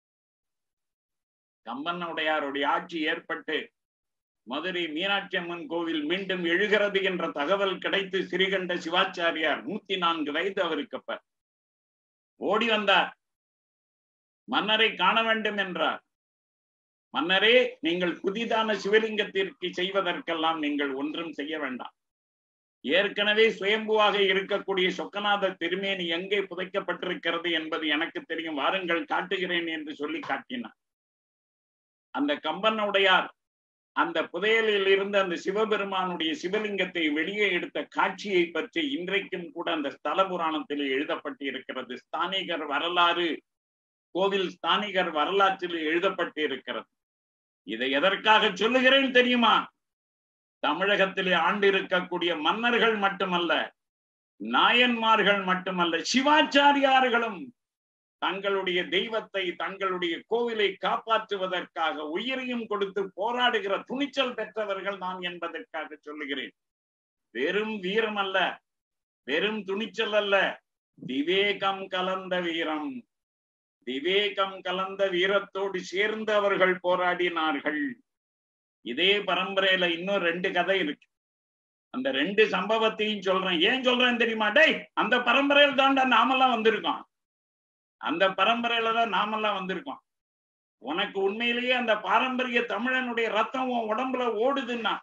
கம்பன் உடையாருடைய ஆட்சி ஏற்பட்டு மதுரை மீனாட்சி அம்மன் கோவில் மீண்டும் எழுகிறது என்ற தகவல் கிடைத்து ஸ்ரீகண்ட சிவாச்சாரியார் நூத்தி நான்கு வயது அவருக்கு அப்ப ஓடி வந்தார் மன்னரை காண வேண்டும் என்றார் மன்னரே நீங்கள் புதிதான சிவலிங்கத்திற்கு செய்வதற்கெல்லாம் நீங்கள் ஒன்றும் செய்ய வேண்டாம் ஏற்கனவே சுயம்புவாக இருக்கக்கூடிய சொக்கநாத திருமேனி எங்கே புதைக்கப்பட்டிருக்கிறது என்பது எனக்கு தெரியும் வாருங்கள் காட்டுகிறேன் என்று சொல்லி காட்டினார் அந்த கம்பன் உடையார் அந்த புதையலில் இருந்து அந்த சிவபெருமானுடைய சிவலிங்கத்தை வெளியே எடுத்த காட்சியை பற்றி இன்றைக்கும் கூட அந்த ஸ்தல புராணத்தில் எழுதப்பட்டு இருக்கிறது ஸ்தானிகர் வரலாறு கோவில் ஸ்தானிகர் வரலாற்றில் எழுதப்பட்டு இருக்கிறது இதை எதற்காக சொல்லுகிறேன் தெரியுமா தமிழகத்திலே ஆண்டு இருக்கக்கூடிய மன்னர்கள் மட்டுமல்ல நாயன்மார்கள் மட்டுமல்ல சிவாச்சாரியார்களும் தங்களுடைய தெய்வத்தை தங்களுடைய கோவிலை காப்பாற்றுவதற்காக உயிரையும் கொடுத்து போராடுகிற துணிச்சல் பெற்றவர்கள் நான் என்பதற்காக சொல்லுகிறேன் வெறும் வீரம் அல்ல வெறும் துணிச்சல் அல்ல விவேகம் கலந்த வீரம் விவேகம் கலந்த வீரத்தோடு சேர்ந்து அவர்கள் போராடினார்கள் இதே பரம்பரையில இன்னும் ரெண்டு கதை இருக்கு அந்த ரெண்டு சம்பவத்தையும் சொல்றேன் ஏன் சொல்றேன் தெரியுமா டேய் அந்த பரம்பரையில் தாண்டா நாமெல்லாம் வந்திருக்கோம் அந்த பரம்பரையில தான் நாமெல்லாம் வந்திருக்கோம் உனக்கு உண்மையிலேயே அந்த பாரம்பரிய தமிழனுடைய ரத்தம் உன் உடம்புல ஓடுதுன்னா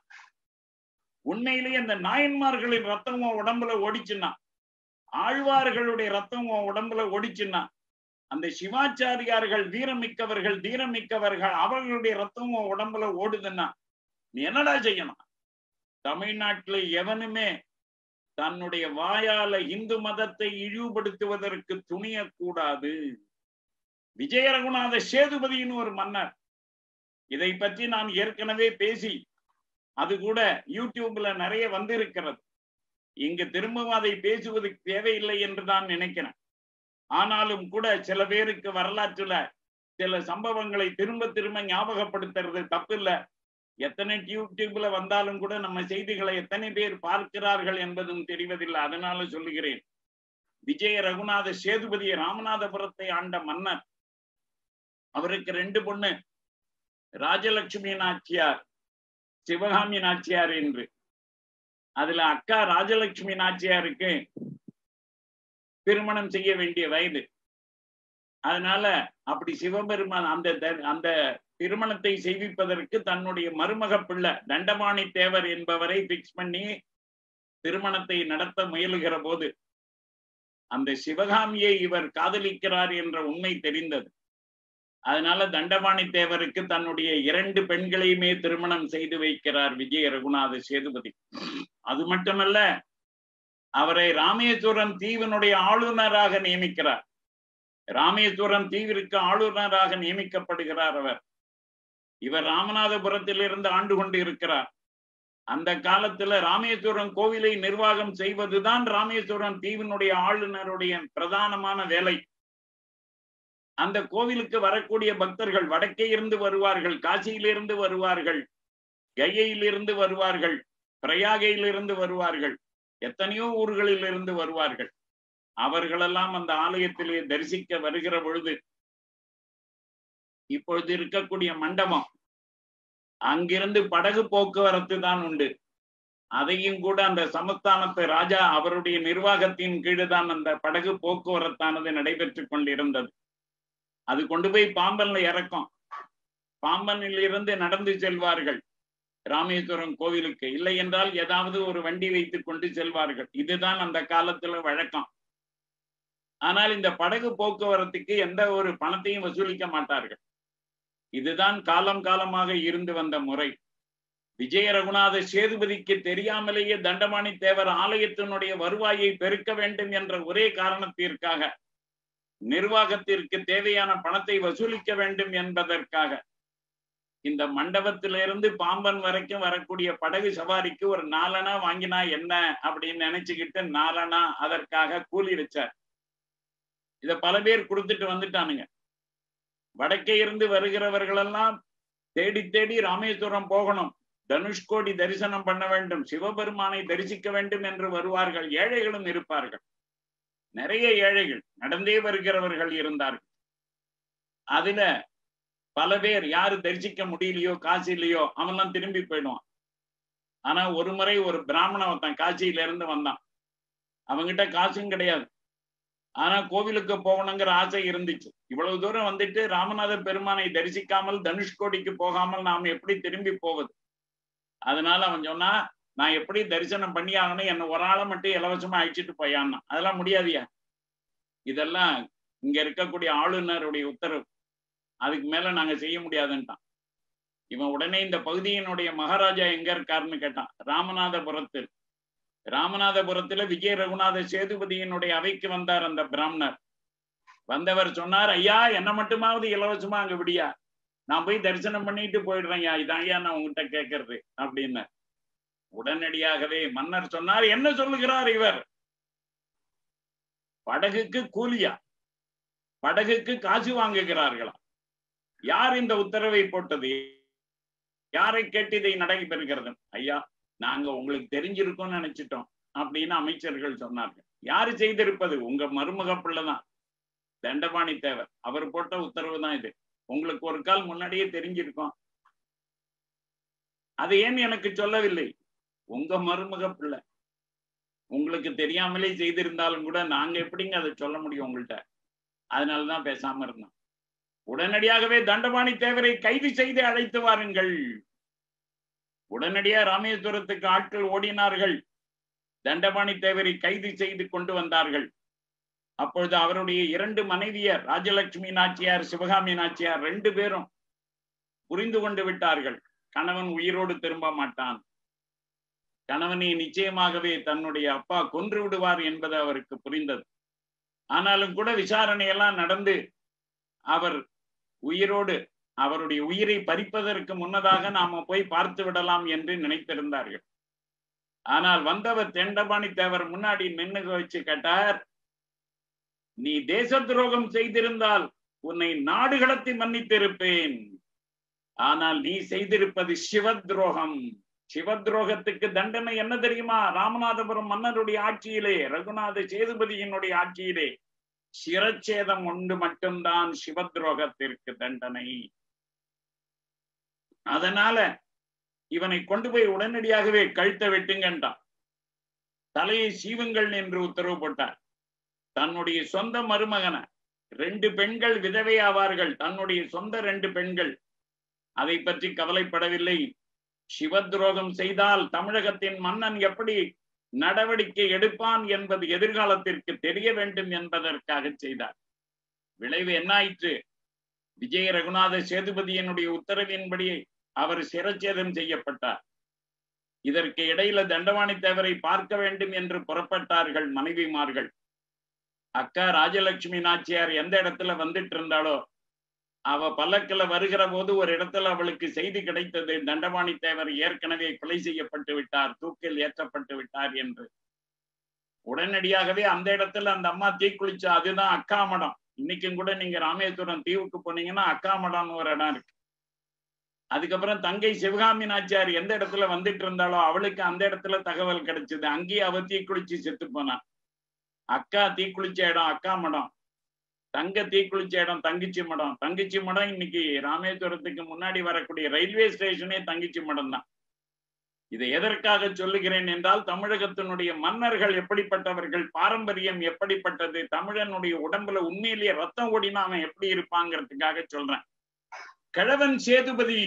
உண்மையிலேயே அந்த நாயன்மார்களின் ரத்தம் உன் உடம்புல ஓடிச்சுன்னா ஆழ்வார்களுடைய ரத்தம் உன் உடம்புல ஓடிச்சுன்னா அந்த சிவாச்சாரியார்கள் வீரமிக்கவர்கள் தீரமிக்கவர்கள் அவர்களுடைய ரத்தம் உன் உடம்புல ஓடுதுன்னா நீ என்னடா செய்யணும் தமிழ்நாட்டுல எவனுமே தன்னுடைய வாயால இந்து மதத்தை இழிவுபடுத்துவதற்கு துணியக்கூடாது விஜய ரகுநாத சேதுபதியின் ஒரு மன்னர் இதை பற்றி நான் ஏற்கனவே பேசி அது கூட யூடியூப்ல நிறைய வந்திருக்கிறது இங்கு திரும்பவும் அதை பேசுவது தேவையில்லை என்று நான் நினைக்கிறேன் ஆனாலும் கூட சில பேருக்கு வரலாற்றுல சில சம்பவங்களை திரும்ப திரும்ப ஞாபகப்படுத்துறது தப்பு இல்ல எத்தனை யூடியூப்ல வந்தாலும் கூட நம்ம செய்திகளை எத்தனை பேர் பார்க்கிறார்கள் என்பதும் தெரிவதில்லை அதனால சொல்லுகிறேன் விஜய ரகுநாத சேதுபதி ராமநாதபுரத்தை ஆண்ட மன்னர் அவருக்கு ரெண்டு பொண்ணு ராஜலட்சுமி நாச்சியார் சிவகாமி நாச்சியார் என்று அதுல அக்கா ராஜலட்சுமி நாச்சியாருக்கு திருமணம் செய்ய வேண்டிய வயது அதனால அப்படி சிவபெருமான் அந்த அந்த திருமணத்தை செய்விப்பதற்கு தன்னுடைய மருமக பிள்ளை தண்டபாணி தேவர் என்பவரை பிக்ஸ் பண்ணி திருமணத்தை நடத்த முயலுகிற போது அந்த சிவகாமியை இவர் காதலிக்கிறார் என்ற உண்மை தெரிந்தது அதனால தண்டபாணி தேவருக்கு தன்னுடைய இரண்டு பெண்களையுமே திருமணம் செய்து வைக்கிறார் விஜய ரகுநாத சேதுபதி அது மட்டுமல்ல அவரை ராமேஸ்வரம் தீவினுடைய ஆளுநராக நியமிக்கிறார் ராமேஸ்வரம் தீவிற்கு ஆளுநராக நியமிக்கப்படுகிறார் அவர் இவர் ராமநாதபுரத்தில் இருந்து ஆண்டு கொண்டு இருக்கிறார் அந்த காலத்துல ராமேஸ்வரம் கோவிலை நிர்வாகம் செய்வதுதான் ராமேஸ்வரம் தீவினுடைய ஆளுநருடைய பிரதானமான வேலை அந்த கோவிலுக்கு வரக்கூடிய பக்தர்கள் வடக்கே இருந்து வருவார்கள் காசியிலிருந்து வருவார்கள் கயையிலிருந்து வருவார்கள் பிரயாகையிலிருந்து வருவார்கள் எத்தனையோ ஊர்களில் இருந்து வருவார்கள் அவர்களெல்லாம் அந்த ஆலயத்திலே தரிசிக்க வருகிற பொழுது இப்பொழுது இருக்கக்கூடிய மண்டபம் அங்கிருந்து படகு போக்குவரத்து தான் உண்டு அதையும் கூட அந்த சமஸ்தானத்து ராஜா அவருடைய நிர்வாகத்தின் கீழே தான் அந்த படகு போக்குவரத்தானது நடைபெற்று கொண்டிருந்தது அது கொண்டு போய் பாம்பன்ல இறக்கும் பாம்பனில் இருந்து நடந்து செல்வார்கள் ராமேஸ்வரம் கோவிலுக்கு இல்லை என்றால் ஏதாவது ஒரு வண்டி வைத்து கொண்டு செல்வார்கள் இதுதான் அந்த காலத்துல வழக்கம் ஆனால் இந்த படகு போக்குவரத்துக்கு எந்த ஒரு பணத்தையும் வசூலிக்க மாட்டார்கள் இதுதான் காலம் காலமாக இருந்து வந்த முறை விஜய ரகுநாத சேதுபதிக்கு தெரியாமலேயே தண்டபாணி தேவர் ஆலயத்தினுடைய வருவாயை பெருக்க வேண்டும் என்ற ஒரே காரணத்திற்காக நிர்வாகத்திற்கு தேவையான பணத்தை வசூலிக்க வேண்டும் என்பதற்காக இந்த மண்டபத்திலிருந்து பாம்பன் வரைக்கும் வரக்கூடிய படகு சவாரிக்கு ஒரு நாலனா வாங்கினா என்ன அப்படின்னு நினைச்சுக்கிட்டு நாலனா அதற்காக கூலி வச்சார் இத பல பேர் கொடுத்துட்டு வந்துட்டானுங்க வடக்கே இருந்து வருகிறவர்கள் எல்லாம் தேடி தேடி ராமேஸ்வரம் போகணும் தனுஷ்கோடி தரிசனம் பண்ண வேண்டும் சிவபெருமானை தரிசிக்க வேண்டும் என்று வருவார்கள் ஏழைகளும் இருப்பார்கள் நிறைய ஏழைகள் நடந்தே வருகிறவர்கள் இருந்தார்கள் அதுல பல பேர் யாரு தரிசிக்க முடியலையோ காசு இல்லையோ அவன்லாம் திரும்பி போயிடுவான் ஆனா ஒரு முறை ஒரு பிராமணன் ஒருத்தன் காசியில இருந்து வந்தான் அவங்கிட்ட காசும் கிடையாது ஆனா கோவிலுக்கு போகணுங்கிற ஆசை இருந்துச்சு இவ்வளவு தூரம் வந்துட்டு ராமநாத பெருமானை தரிசிக்காமல் தனுஷ்கோடிக்கு போகாமல் நாம் எப்படி திரும்பி போவது அதனால அவன் சொன்னா நான் எப்படி தரிசனம் பண்ணி ஆகணும் என்ன ஒரு ஆளை மட்டும் இலவசமா அழைச்சிட்டு போயான்னா அதெல்லாம் முடியாதியா இதெல்லாம் இங்க இருக்கக்கூடிய ஆளுநருடைய உத்தரவு அதுக்கு மேல நாங்க செய்ய முடியாதுன்ட்டான் இவன் உடனே இந்த பகுதியினுடைய மகாராஜா எங்க இருக்காருன்னு கேட்டான் ராமநாதபுரத்தில் ராமநாதபுரத்துல விஜய ரகுநாத சேதுபதியினுடைய அவைக்கு வந்தார் அந்த பிராமணர் வந்தவர் சொன்னார் ஐயா என்ன மட்டுமாவது இலவசமா அங்க விடியா நான் போய் தரிசனம் பண்ணிட்டு போயிடுறேன் ஐயா இதான் ஐயா நான் உங்ககிட்ட கேட்கறது அப்படின்னு உடனடியாகவே மன்னர் சொன்னார் என்ன சொல்லுகிறார் இவர் படகுக்கு கூலியா படகுக்கு காசு வாங்குகிறார்களா யார் இந்த உத்தரவை போட்டது யாரை கேட்டு இதை நடைபெறுகிறது ஐயா நாங்க உங்களுக்கு தெரிஞ்சிருக்கோம்னு நினைச்சிட்டோம் அப்படின்னு அமைச்சர்கள் சொன்னார்கள் யாரு செய்திருப்பது உங்க மருமக பிள்ளைதான் தண்டபாணி தேவர் அவர் போட்ட உத்தரவு தான் இது உங்களுக்கு ஒரு கால் முன்னாடியே தெரிஞ்சிருக்கோம் அது ஏன் எனக்கு சொல்லவில்லை உங்க மருமக பிள்ளை உங்களுக்கு தெரியாமலே செய்திருந்தாலும் கூட நாங்க எப்படிங்க அதை சொல்ல முடியும் உங்கள்கிட்ட அதனாலதான் பேசாம இருந்தோம் உடனடியாகவே தண்டபாணி தேவரை கைது செய்து அழைத்து வாருங்கள் உடனடியா ராமேஸ்வரத்துக்கு ஆட்கள் ஓடினார்கள் தண்டபாணி தேவரை கைது செய்து கொண்டு வந்தார்கள் அப்பொழுது அவருடைய இரண்டு மனைவியர் ராஜலட்சுமி நாச்சியார் சிவகாமி நாச்சியார் ரெண்டு பேரும் புரிந்து கொண்டு விட்டார்கள் கணவன் உயிரோடு திரும்ப மாட்டான் கணவனை நிச்சயமாகவே தன்னுடைய அப்பா கொன்று விடுவார் என்பது அவருக்கு புரிந்தது ஆனாலும் கூட விசாரணை எல்லாம் நடந்து அவர் உயிரோடு அவருடைய உயிரை பறிப்பதற்கு முன்னதாக நாம போய் பார்த்து விடலாம் என்று நினைத்திருந்தார்கள் ஆனால் வந்தவர் தெண்டபாணி தேவர் முன்னாடி நின்று வச்சு கேட்டார் நீ தேச துரோகம் செய்திருந்தால் உன்னை நாடு கடத்தி மன்னித்திருப்பேன் ஆனால் நீ செய்திருப்பது சிவ துரோகம் சிவ துரோகத்துக்கு தண்டனை என்ன தெரியுமா ராமநாதபுரம் மன்னருடைய ஆட்சியிலே ரகுநாத சேதுபதியினுடைய ஆட்சியிலே சிரச்சேதம் ஒன்று மட்டும்தான் சிவ துரோகத்திற்கு தண்டனை அதனால இவனை கொண்டு போய் உடனடியாகவே கழுத்த வெட்டுங்கன்றான் தலையை சீவுங்கள் என்று உத்தரவு போட்டார் தன்னுடைய சொந்த மருமகனை ரெண்டு பெண்கள் விதவை ஆவார்கள் தன்னுடைய சொந்த ரெண்டு பெண்கள் அதை பற்றி கவலைப்படவில்லை சிவத்ரோகம் செய்தால் தமிழகத்தின் மன்னன் எப்படி நடவடிக்கை எடுப்பான் என்பது எதிர்காலத்திற்கு தெரிய வேண்டும் என்பதற்காக செய்தார் விளைவு என்ன ஆயிற்று விஜய ரகுநாத சேதுபதியினுடைய உத்தரவின்படி அவர் சிரச்சேதம் செய்யப்பட்டார் இதற்கு இடையில தண்டவாணி தேவரை பார்க்க வேண்டும் என்று புறப்பட்டார்கள் மனைவிமார்கள் அக்கா ராஜலட்சுமி நாச்சியார் எந்த இடத்துல வந்துட்டு இருந்தாலோ அவ பல்லக்கில் வருகிற போது ஒரு இடத்துல அவளுக்கு செய்தி கிடைத்தது தண்டபாணி தேவர் ஏற்கனவே கொலை செய்யப்பட்டு விட்டார் தூக்கில் ஏற்றப்பட்டு விட்டார் என்று உடனடியாகவே அந்த இடத்துல அந்த அம்மா தீக்குளிச்சா அதுதான் அக்கா மடம் இன்னைக்கும் கூட நீங்க ராமேஸ்வரம் தீவுக்கு போனீங்கன்னா அக்கா மடம்னு ஒரு இடம் இருக்கு அதுக்கப்புறம் தங்கை சிவகாமி நாச்சியார் எந்த இடத்துல வந்துட்டு இருந்தாலோ அவளுக்கு அந்த இடத்துல தகவல் கிடைச்சது அங்கேயே அவ தீக்குளிச்சு செத்து போனான் அக்கா தீக்குளிச்ச இடம் அக்கா மடம் தங்க தீக்குளிச்ச இடம் தங்கச்சி மடம் தங்கச்சி மடம் இன்னைக்கு ராமேஸ்வரத்துக்கு முன்னாடி வரக்கூடிய ரயில்வே ஸ்டேஷனே தங்கச்சி மடம் தான் இதை எதற்காக சொல்லுகிறேன் என்றால் தமிழகத்தினுடைய மன்னர்கள் எப்படிப்பட்டவர்கள் பாரம்பரியம் எப்படிப்பட்டது தமிழனுடைய உடம்புல உண்மையிலேயே ரத்தம் ஓடினா அவன் எப்படி இருப்பாங்கிறதுக்காக சொல்றேன் கிழவன் சேதுபதி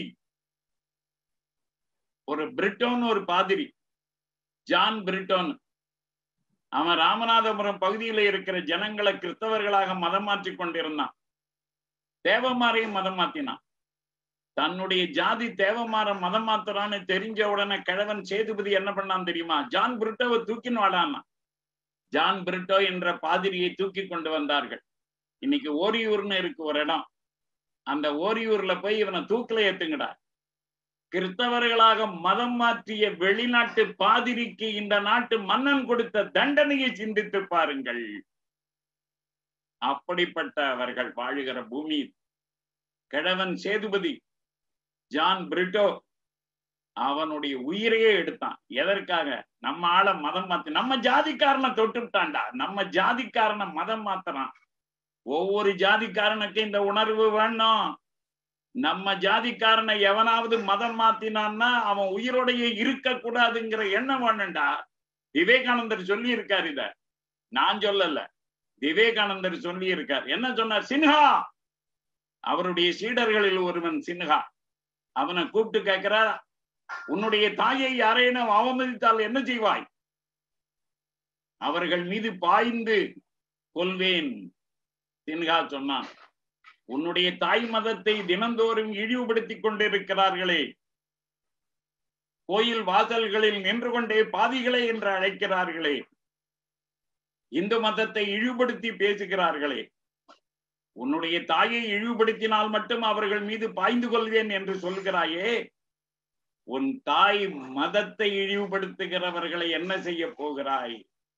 ஒரு பிரிட்டோன் ஒரு பாதிரி ஜான் பிரிட்டோன் அவன் ராமநாதபுரம் பகுதியில இருக்கிற ஜனங்களை கிறிஸ்தவர்களாக மதம் மாற்றி கொண்டிருந்தான் தேவமாரையும் மதம் மாத்தினான் தன்னுடைய ஜாதி தேவமார மதம் மாத்துறான்னு தெரிஞ்ச உடனே கிழவன் சேதுபதி என்ன பண்ணான் தெரியுமா ஜான் பிரிட்டோவை தூக்கின்னு வாடான்னா ஜான் பிரிட்டோ என்ற பாதிரியை தூக்கி கொண்டு வந்தார்கள் இன்னைக்கு ஓரியூர்னு இருக்கு ஒரு இடம் அந்த ஓரியூர்ல போய் இவனை தூக்கில ஏத்துங்கடா கிறிஸ்தவர்களாக மதம் மாற்றிய வெளிநாட்டு பாதிரிக்கு இந்த நாட்டு மன்னன் கொடுத்த தண்டனையை சிந்தித்து பாருங்கள் அப்படிப்பட்ட அவர்கள் வாழுகிற பூமி கிழவன் சேதுபதி ஜான் பிரிட்டோ அவனுடைய உயிரையே எடுத்தான் எதற்காக நம்ம ஆள மதம் மாத்தி நம்ம ஜாதிக்காரனை தொட்டுட்டான்டா நம்ம ஜாதிக்காரனை மதம் மாத்துறான் ஒவ்வொரு ஜாதிக்காரனுக்கு இந்த உணர்வு வேணும் நம்ம ஜாதிக்காரனை எவனாவது மதம் மாத்தினான்னா அவன் உயிரோடையே இருக்க கூடாதுங்கிற எண்ணம் வேணும்டா விவேகானந்தர் சொல்லி இருக்கார் இத நான் சொல்லல விவேகானந்தர் சொல்லி இருக்கார் என்ன சொன்னார் சின்ஹா அவருடைய சீடர்களில் ஒருவன் சின்ஹா அவனை கூப்பிட்டு கேட்கிறார் உன்னுடைய தாயை யாரேனும் அவமதித்தால் என்ன செய்வாய் அவர்கள் மீது பாய்ந்து கொள்வேன் சின்ஹா சொன்னான் உன்னுடைய தாய் மதத்தை தினந்தோறும் இழிவுபடுத்திக் கொண்டிருக்கிறார்களே கோயில் வாசல்களில் நின்று கொண்டே பாதிகளே என்று அழைக்கிறார்களே இந்து மதத்தை இழிவுபடுத்தி பேசுகிறார்களே உன்னுடைய தாயை இழிவுபடுத்தினால் மட்டும் அவர்கள் மீது பாய்ந்து கொள்வேன் என்று சொல்கிறாயே உன் தாய் மதத்தை இழிவுபடுத்துகிறவர்களை என்ன செய்ய போகிறாய்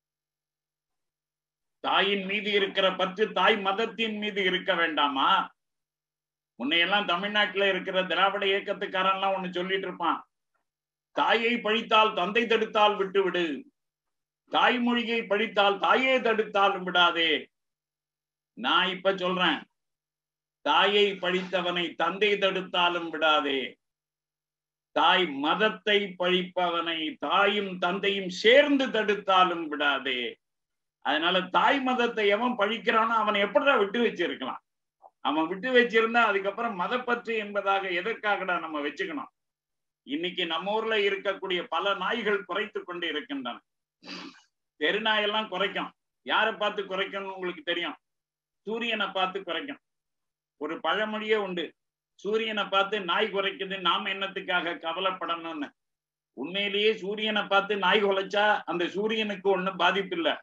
தாயின் மீது இருக்கிற பற்று தாய் மதத்தின் மீது இருக்க வேண்டாமா முன்னையெல்லாம் தமிழ்நாட்டுல இருக்கிற திராவிட இயக்கத்துக்காரன் எல்லாம் ஒண்ணு சொல்லிட்டு இருப்பான் தாயை பழித்தால் தந்தை தடுத்தால் விட்டு விடு தாய்மொழியை படித்தால் தாயே தடுத்தாலும் விடாதே நான் இப்ப சொல்றேன் தாயை படித்தவனை தந்தை தடுத்தாலும் விடாதே தாய் மதத்தை பழிப்பவனை தாயும் தந்தையும் சேர்ந்து தடுத்தாலும் விடாதே அதனால தாய் மதத்தை எவன் பழிக்கிறானோ அவனை எப்படிடா விட்டு வச்சிருக்கலாம் அவன் விட்டு வச்சிருந்தா அதுக்கப்புறம் மதப்பற்று என்பதாக எதற்காகடா நம்ம வச்சுக்கணும் இன்னைக்கு நம்ம ஊர்ல இருக்கக்கூடிய பல நாய்கள் குறைத்து கொண்டு இருக்கின்றன தெருநாயெல்லாம் குறைக்கும் யாரை பார்த்து குறைக்கணும்னு உங்களுக்கு தெரியும் சூரியனை பார்த்து குறைக்கும் ஒரு பழமொழியே உண்டு சூரியனை பார்த்து நாய் குறைக்குது நாம என்னத்துக்காக கவலைப்படணும்னு உண்மையிலேயே சூரியனை பார்த்து நாய் குலைச்சா அந்த சூரியனுக்கு ஒண்ணும் பாதிப்பு இல்லை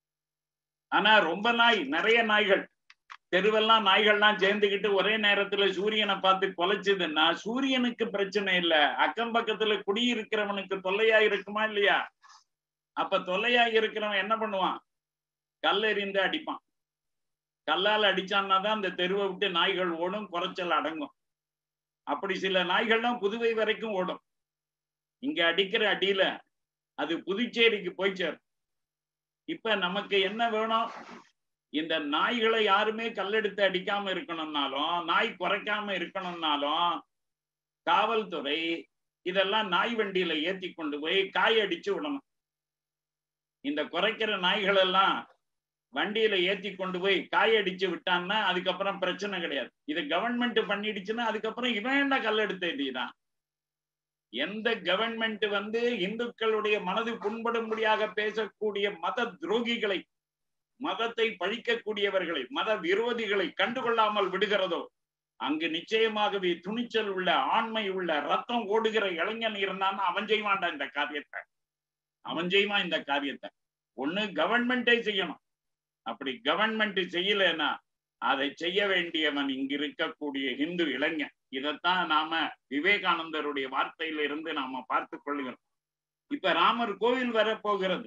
ஆனா ரொம்ப நாய் நிறைய நாய்கள் தெருவெல்லாம் நாய்கள்லாம் சேர்ந்துக்கிட்டு ஒரே நேரத்துல சூரியனை பார்த்து கொலைச்சதுன்னா சூரியனுக்கு பிரச்சனை இல்ல அக்கம் பக்கத்துல குடியிருக்கிறவனுக்கு தொல்லையா இருக்குமா இல்லையா அப்ப தொல்லையா இருக்கிறவன் என்ன பண்ணுவான் கல்லெறிந்து அடிப்பான் கல்லால் அடிச்சான்னா தான் அந்த தெருவை விட்டு நாய்கள் ஓடும் குறைச்சல் அடங்கும் அப்படி சில நாய்கள்லாம் புதுவை வரைக்கும் ஓடும் இங்க அடிக்கிற அடியில அது புதுச்சேரிக்கு போய் சேரும் இப்ப நமக்கு என்ன வேணும் இந்த நாய்களை யாருமே கல்லெடுத்து அடிக்காம இருக்கணும்னாலும் நாய் குறைக்காம இருக்கணும்னாலும் காவல்துறை இதெல்லாம் நாய் வண்டியில ஏத்தி கொண்டு போய் காய் அடிச்சு விடணும் இந்த குறைக்கிற நாய்கள் எல்லாம் வண்டியில ஏத்தி கொண்டு போய் காய் அடிச்சு விட்டான்னா அதுக்கப்புறம் பிரச்சனை கிடையாது இது கவர்மெண்ட் பண்ணிடுச்சுன்னா அதுக்கப்புறம் இவன் என்ன கல்லெடுத்து எறிதான் எந்த கவர்மெண்ட் வந்து இந்துக்களுடைய மனது புண்படும்படியாக பேசக்கூடிய மத துரோகிகளை மதத்தை பழிக்கக்கூடியவர்களை மத விரோதிகளை கண்டுகொள்ளாமல் விடுகிறதோ அங்கு நிச்சயமாகவே துணிச்சல் உள்ள ஆண்மை உள்ள ரத்தம் ஓடுகிற இளைஞன் இருந்தான்னு அவன் செய்வான்டா இந்த காரியத்தை அவன் செய்வான் இந்த காரியத்தை ஒண்ணு கவர்மெண்டே செய்யணும் அப்படி கவர்மெண்ட் செய்யலைன்னா அதை செய்ய வேண்டியவன் இங்க இருக்கக்கூடிய இந்து இளைஞன் இதைத்தான் நாம விவேகானந்தருடைய வார்த்தையில இருந்து நாம பார்த்து கொள்ளுகிறோம் இப்ப ராமர் கோவில் வரப்போகிறது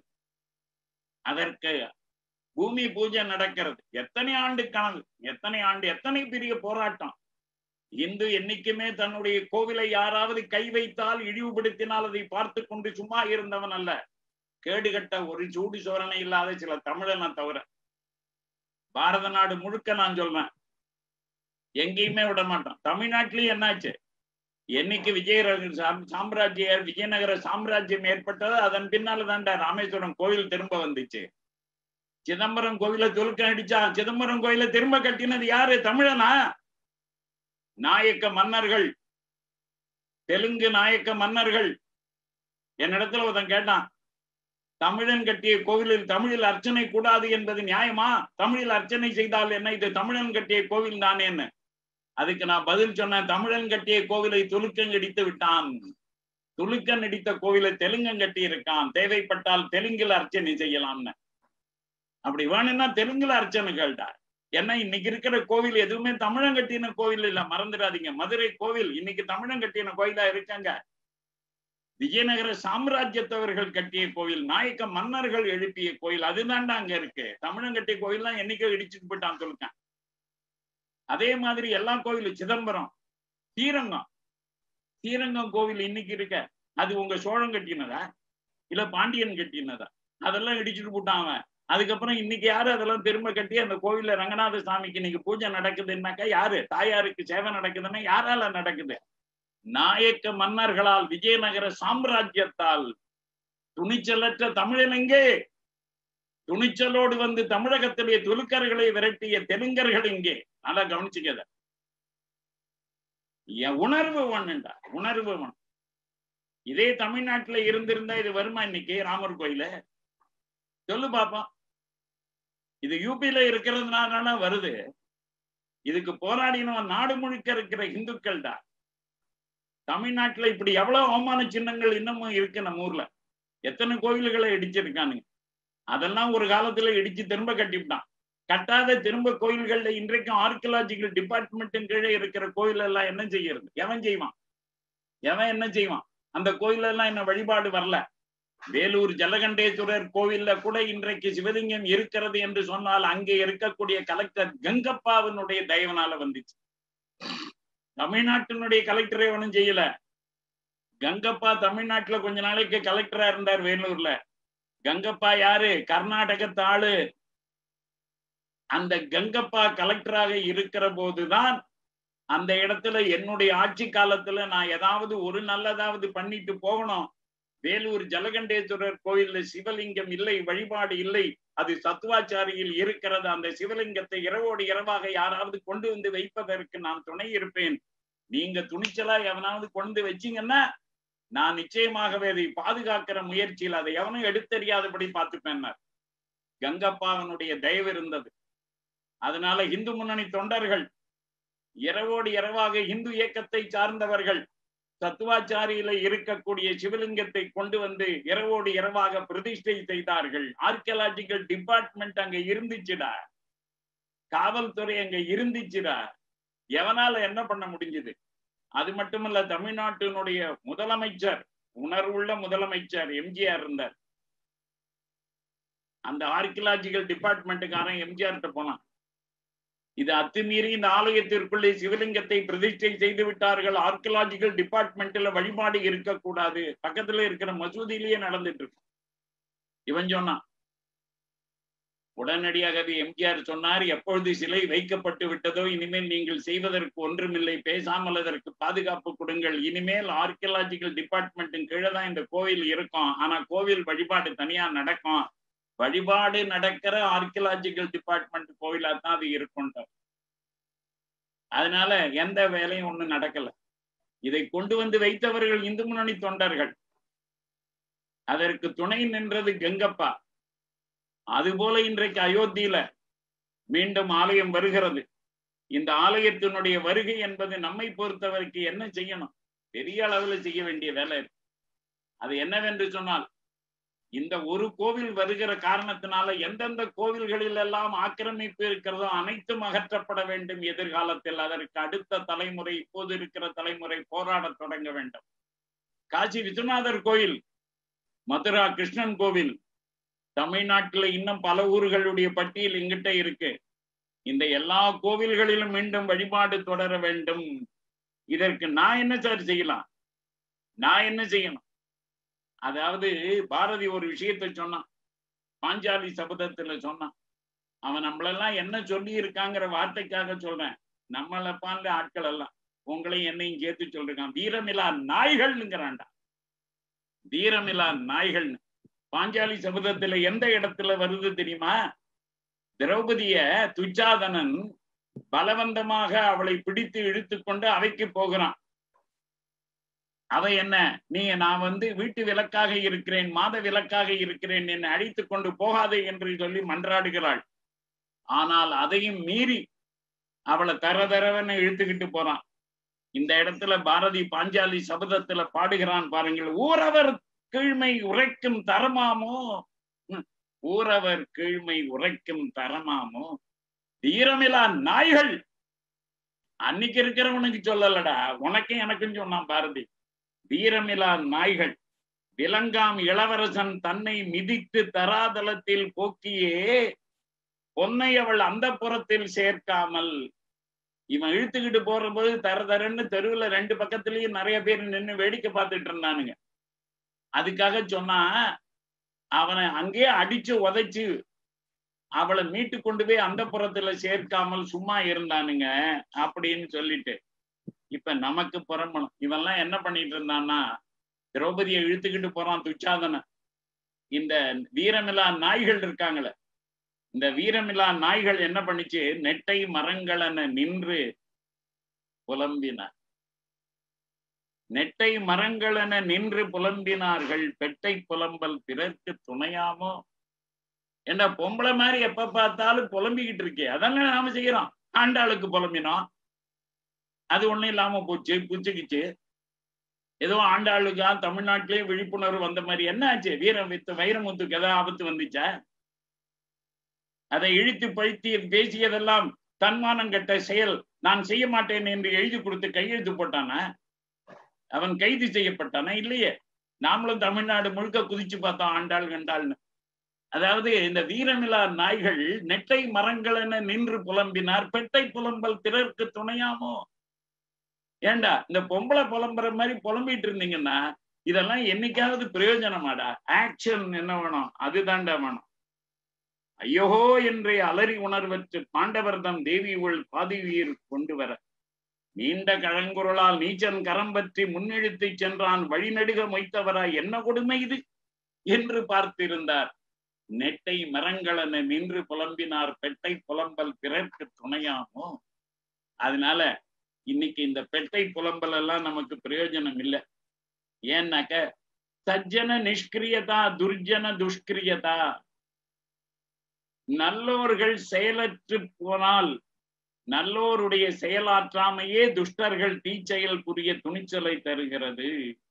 அதற்கு பூமி பூஜை நடக்கிறது எத்தனை ஆண்டு கனவு எத்தனை ஆண்டு எத்தனை பெரிய போராட்டம் இந்து என்னைக்குமே தன்னுடைய கோவிலை யாராவது கை வைத்தால் இழிவுபடுத்தினால் அதை பார்த்து கொண்டு சும்மா இருந்தவன் அல்ல கேடுகட்ட ஒரு சூடு சோரணை இல்லாத சில தமிழனை தவிர பாரத நாடு முழுக்க நான் சொல்றேன் எங்கேயுமே விட மாட்டோம் தமிழ்நாட்டிலயும் என்னாச்சு என்னைக்கு விஜய சாம்ராஜ்ய விஜயநகர சாம்ராஜ்யம் ஏற்பட்டது அதன் பின்னால தான்டா ராமேஸ்வரம் கோவில் திரும்ப வந்துச்சு சிதம்பரம் கோவில துலுக்க அடிச்சா சிதம்பரம் கோயில திரும்ப கட்டினது யாரு தமிழனா நாயக்க மன்னர்கள் தெலுங்கு நாயக்க மன்னர்கள் என்னிடத்துல ஒருத்தன் கேட்டான் தமிழன் கட்டிய கோவிலில் தமிழில் அர்ச்சனை கூடாது என்பது நியாயமா தமிழில் அர்ச்சனை செய்தால் என்ன இது தமிழன் கட்டிய கோவில் தானேன்னு அதுக்கு நான் பதில் சொன்னேன் தமிழன் கட்டிய கோவிலை துலுக்கன் இடித்து விட்டான் துலுக்கன் இடித்த கோவிலை தெலுங்கன் கட்டி இருக்கான் தேவைப்பட்டால் தெலுங்கில் அர்ச்சனை செய்யலாம்னு அப்படி வேணும்னா தெலுங்குல அர்ச்சனை கேட்டா ஏன்னா இன்னைக்கு இருக்கிற கோவில் எதுவுமே தமிழன் கட்டின கோவில் இல்ல மறந்துடாதீங்க மதுரை கோவில் இன்னைக்கு தமிழன் கட்டின கோயிலா இருக்காங்க விஜயநகர சாம்ராஜ்யத்தவர்கள் கட்டிய கோவில் நாயக்க மன்னர்கள் எழுப்பிய கோயில் அதுதான்டா அங்க இருக்கு தமிழன் கட்டிய கோயில்லாம் என்னைக்கோ இடிச்சுட்டு போயிட்டான் சொல்லுங்க அதே மாதிரி எல்லா கோவிலும் சிதம்பரம் ஸ்ரீரங்கம் ஸ்ரீரங்கம் கோவில் இன்னைக்கு இருக்க அது உங்க சோழன் கட்டினதா இல்ல பாண்டியன் கட்டினதா அதெல்லாம் இடிச்சுட்டு போட்டான் அவன் அதுக்கப்புறம் இன்னைக்கு யாரு அதெல்லாம் திரும்ப கட்டி அந்த கோவில்ல ரங்கநாத சாமிக்கு இன்னைக்கு பூஜை நடக்குதுன்னாக்கா யாரு தாயாருக்கு சேவை நடக்குதுன்னா யாரால நடக்குது நாயக்க மன்னர்களால் விஜயநகர சாம்ராஜ்யத்தால் துணிச்சலற்ற தமிழன் எங்கே துணிச்சலோடு வந்து தமிழகத்திலே துலுக்கர்களை விரட்டிய தெலுங்கர்கள் இங்கே நல்லா கவனிச்சுக்கத என் உணர்வு ஒண்ணுண்டா உணர்வு ஒண்ணு இதே தமிழ்நாட்டுல இருந்திருந்தா இது வருமா இன்னைக்கு ராமர் கோயில சொல்லு பாப்போம் இது யூபியில இருக்கிறதுனால வருது இதுக்கு போராடினவன் நாடு முழுக்க இருக்கிற இந்துக்கள் தான் தமிழ்நாட்டுல இப்படி எவ்வளவு அவமான சின்னங்கள் இன்னமும் இருக்கு நம்ம ஊர்ல எத்தனை கோயில்களை இடிச்சிருக்கானுங்க அதெல்லாம் ஒரு காலத்துல இடிச்சு திரும்ப கட்டிவிட்டான் கட்டாத திரும்ப கோயில்கள்ல இன்றைக்கும் ஆர்கியலாஜிக்கல் டிபார்ட்மெண்ட்டும் கீழே இருக்கிற கோயில் எல்லாம் என்ன செய்யறது எவன் செய்வான் எவன் என்ன செய்வான் அந்த கோயில் எல்லாம் என்ன வழிபாடு வரல வேலூர் ஜலகண்டேஸ்வரர் கோவில்ல கூட இன்றைக்கு சிவலிங்கம் இருக்கிறது என்று சொன்னால் அங்கே இருக்கக்கூடிய கலெக்டர் கங்கப்பாவினுடைய தயவனால வந்துச்சு தமிழ்நாட்டினுடைய கலெக்டரே ஒன்றும் செய்யல கங்கப்பா தமிழ்நாட்டுல கொஞ்ச நாளைக்கு கலெக்டரா இருந்தார் வேலூர்ல கங்கப்பா யாரு கர்நாடகத்து ஆளு அந்த கங்கப்பா கலெக்டராக இருக்கிற போதுதான் அந்த இடத்துல என்னுடைய ஆட்சி காலத்துல நான் ஏதாவது ஒரு நல்லதாவது பண்ணிட்டு போகணும் வேலூர் ஜலகண்டேஸ்வரர் கோயில்ல சிவலிங்கம் இல்லை வழிபாடு இல்லை அது சத்துவாச்சாரியில் இருக்கிறது அந்த சிவலிங்கத்தை இரவோடு இரவாக யாராவது கொண்டு வந்து வைப்பதற்கு நான் துணை இருப்பேன் நீங்க துணிச்சலா எவனாவது கொண்டு வச்சீங்கன்னா நான் நிச்சயமாகவே அதை பாதுகாக்கிற முயற்சியில் அதை எவனும் எடுத்தறியாதபடி பார்த்துப்பேன் கங்கப்பாவனுடைய தயவு இருந்தது அதனால இந்து முன்னணி தொண்டர்கள் இரவோடு இரவாக இந்து இயக்கத்தை சார்ந்தவர்கள் தத்துவாச்சாரியில இருக்கக்கூடிய சிவலிங்கத்தை கொண்டு வந்து இரவோடு இரவாக பிரதிஷ்டை செய்தார்கள் ஆர்கியலாஜிக்கல் டிபார்ட்மெண்ட் அங்க இருந்துச்சுடா காவல்துறை அங்க இருந்துச்சுடா எவனால என்ன பண்ண முடிஞ்சது அது மட்டுமல்ல தமிழ்நாட்டினுடைய முதலமைச்சர் உணர்வுள்ள முதலமைச்சர் எம்ஜிஆர் இருந்தார் அந்த ஆர்கியலாஜிக்கல் டிபார்ட்மெண்ட்டுக்காரன் எம்ஜிஆர்கிட்ட போனான் இது அத்துமீறி இந்த ஆலயத்திற்குள்ளே சிவலிங்கத்தை பிரதிஷ்டை செய்து விட்டார்கள் ஆர்கியலாஜிக்கல் டிபார்ட்மெண்ட்ல வழிபாடு இருக்கக்கூடாது பக்கத்துல இருக்கிற மசூதியிலேயே நடந்துட்டு இருக்கு இவன் சொன்னான் உடனடியாக எம்ஜிஆர் சொன்னார் எப்பொழுது சிலை வைக்கப்பட்டு விட்டதோ இனிமேல் நீங்கள் செய்வதற்கு ஒன்றுமில்லை பேசாமல் அதற்கு பாதுகாப்பு கொடுங்கள் இனிமேல் ஆர்கியலாஜிக்கல் டிபார்ட்மெண்ட்டின் கீழே தான் இந்த கோவில் இருக்கும் ஆனா கோவில் வழிபாடு தனியா நடக்கும் வழிபாடு நடக்கிற ஆர்கியலாஜிக்கல் டிபார்ட்மெண்ட் கோவிலா தான் அது இருக்கும் அதனால எந்த வேலையும் ஒண்ணு நடக்கல இதை கொண்டு வந்து வைத்தவர்கள் இந்து முன்னணி தொண்டர்கள் அதற்கு துணை நின்றது கங்கப்பா அதுபோல இன்றைக்கு அயோத்தியில மீண்டும் ஆலயம் வருகிறது இந்த ஆலயத்தினுடைய வருகை என்பது நம்மை பொறுத்தவரைக்கு என்ன செய்யணும் பெரிய அளவுல செய்ய வேண்டிய வேலை இருக்கு அது என்னவென்று சொன்னால் இந்த ஒரு கோவில் வருகிற காரணத்தினால எந்தெந்த கோவில்களில் எல்லாம் ஆக்கிரமிப்பு இருக்கிறதோ அனைத்தும் அகற்றப்பட வேண்டும் எதிர்காலத்தில் அதற்கு அடுத்த தலைமுறை இப்போது இருக்கிற தலைமுறை போராட தொடங்க வேண்டும் காசி விஸ்வநாதர் கோயில் மதுரா கிருஷ்ணன் கோவில் தமிழ்நாட்டுல இன்னும் பல ஊர்களுடைய பட்டியல் எங்கிட்ட இருக்கு இந்த எல்லா கோவில்களிலும் மீண்டும் வழிபாடு தொடர வேண்டும் இதற்கு நான் என்ன சார் செய்யலாம் நான் என்ன செய்யணும் அதாவது பாரதி ஒரு விஷயத்த சொன்னான் பாஞ்சாலி சபதத்துல சொன்னான் அவன் நம்மளெல்லாம் என்ன சொல்லி இருக்காங்கிற வார்த்தைக்காக சொல்றேன் நம்மளை பாண்ட ஆட்கள் எல்லாம் உங்களையும் என்னையும் சேர்த்து சொல்றான் வீரமிலா நாய்கள்ங்கிறான்டா வீரமிலா நாய்கள்னு பாஞ்சாலி சபதத்துல எந்த இடத்துல வருது தெரியுமா திரௌபதிய துச்சாதனன் பலவந்தமாக அவளை பிடித்து இழுத்து கொண்டு அவைக்கு போகிறான் அவ என்ன நீ நான் வந்து வீட்டு விளக்காக இருக்கிறேன் மாத விளக்காக இருக்கிறேன் என்னை அழைத்து கொண்டு போகாதே என்று சொல்லி மன்றாடுகிறாள் ஆனால் அதையும் மீறி அவளை தர தரவன்னு இழுத்துக்கிட்டு போறான் இந்த இடத்துல பாரதி பாஞ்சாலி சபதத்துல பாடுகிறான் பாருங்கள் ஊரவர் கீழ்மை உரைக்கும் தரமாமோ ஊரவர் கீழ்மை உரைக்கும் தரமாமோ தீரமிலா நாய்கள் அன்னைக்கு இருக்கிறவனுக்கு சொல்லலடா உனக்கும் எனக்கும் சொன்னான் பாரதி வீரமிலா நாய்கள் விலங்காம் இளவரசன் தன்னை மிதித்து தராதலத்தில் போக்கியே பொன்னை அவள் அந்த புறத்தில் சேர்க்காமல் இவன் இழுத்துக்கிட்டு போற போது தர தரன்னு தெருவுல ரெண்டு பக்கத்துலயும் நிறைய பேர் நின்று வேடிக்கை பார்த்துட்டு இருந்தானுங்க அதுக்காக சொன்னா அவனை அங்கேயே அடிச்சு உதைச்சு அவளை மீட்டு கொண்டு போய் அந்த புறத்துல சேர்க்காமல் சும்மா இருந்தானுங்க அப்படின்னு சொல்லிட்டு இப்ப நமக்கு புறம்பணும் இவெல்லாம் என்ன பண்ணிட்டு இருந்தான்னா திரௌபதியை இழுத்துக்கிட்டு போறான் துச்சாதன இந்த வீரமில்லா நாய்கள் இருக்காங்களே இந்த வீரமில்லா நாய்கள் என்ன பண்ணிச்சு நெட்டை மரங்களென நின்று புலம்பின நெட்டை மரங்களென நின்று புலம்பினார்கள் பெட்டை புலம்பல் பிறர்க்கு துணையாமோ என்ன பொம்பளை மாதிரி எப்ப பார்த்தாலும் புலம்பிக்கிட்டு இருக்கே அதெல்லாம் நாம செய்யறோம் ஆண்டாளுக்கு புலம்பினோம் அது ஒண்ணும் இல்லாம போச்சு புச்சுக்குச்சு ஏதோ ஆண்டாளுக்கா தமிழ்நாட்டிலேயே விழிப்புணர்வு வந்த மாதிரி என்ன ஆச்சு வீரம் வித்து வைரமுத்துக்கு ஏதாவது ஆபத்து வந்துச்சா அதை இழுத்து பழித்து பேசியதெல்லாம் தன்மானம் கெட்ட செயல் நான் செய்ய மாட்டேன் என்று எழுதி கொடுத்து கையெழுத்து போட்டானா அவன் கைது செய்யப்பட்டானா இல்லையே நாமளும் தமிழ்நாடு முழுக்க குதிச்சு பார்த்தோம் ஆண்டாள் கண்டாள்னு அதாவது இந்த வீரமிலா நாய்கள் நெட்டை மரங்கள் என நின்று புலம்பினார் பெட்டை புலம்பல் பிறர்க்கு துணையாமோ ஏண்டா இந்த பொம்பளை புலம்புற மாதிரி புலம்பிட்டு இருந்தீங்கன்னா இதெல்லாம் என்னைக்காவது பிரயோஜனமாடா ஆக்ஷன் என்ன வேணும் அதுதான்டா வேணும் ஐயோஹோ என்றே அலறி உணர்வற்று பாண்டவர்தம் தேவி உள் பாதிவீர் கொண்டு வர நீண்ட கழங்குரலால் நீச்சன் கரம் பற்றி முன்னெழுத்து சென்றான் வழிநடுக மொய்த்தவராய் என்ன கொடுமை இது என்று பார்த்திருந்தார் நெட்டை மரங்களென நின்று புலம்பினார் பெட்டை புலம்பல் பிறர்க்கு துணையாமோ அதனால இன்னைக்கு இந்த பெட்டை புலம்பல் எல்லாம் நமக்கு பிரயோஜனம் இல்லை ஏன்னாக்க சஜ்ஜன நிஷ்கிரியதா துர்ஜன துஷ்கிரியதா நல்லோர்கள் செயலற்று போனால் நல்லோருடைய செயலாற்றாமையே துஷ்டர்கள் தீச்செயல் புரிய துணிச்சலை தருகிறது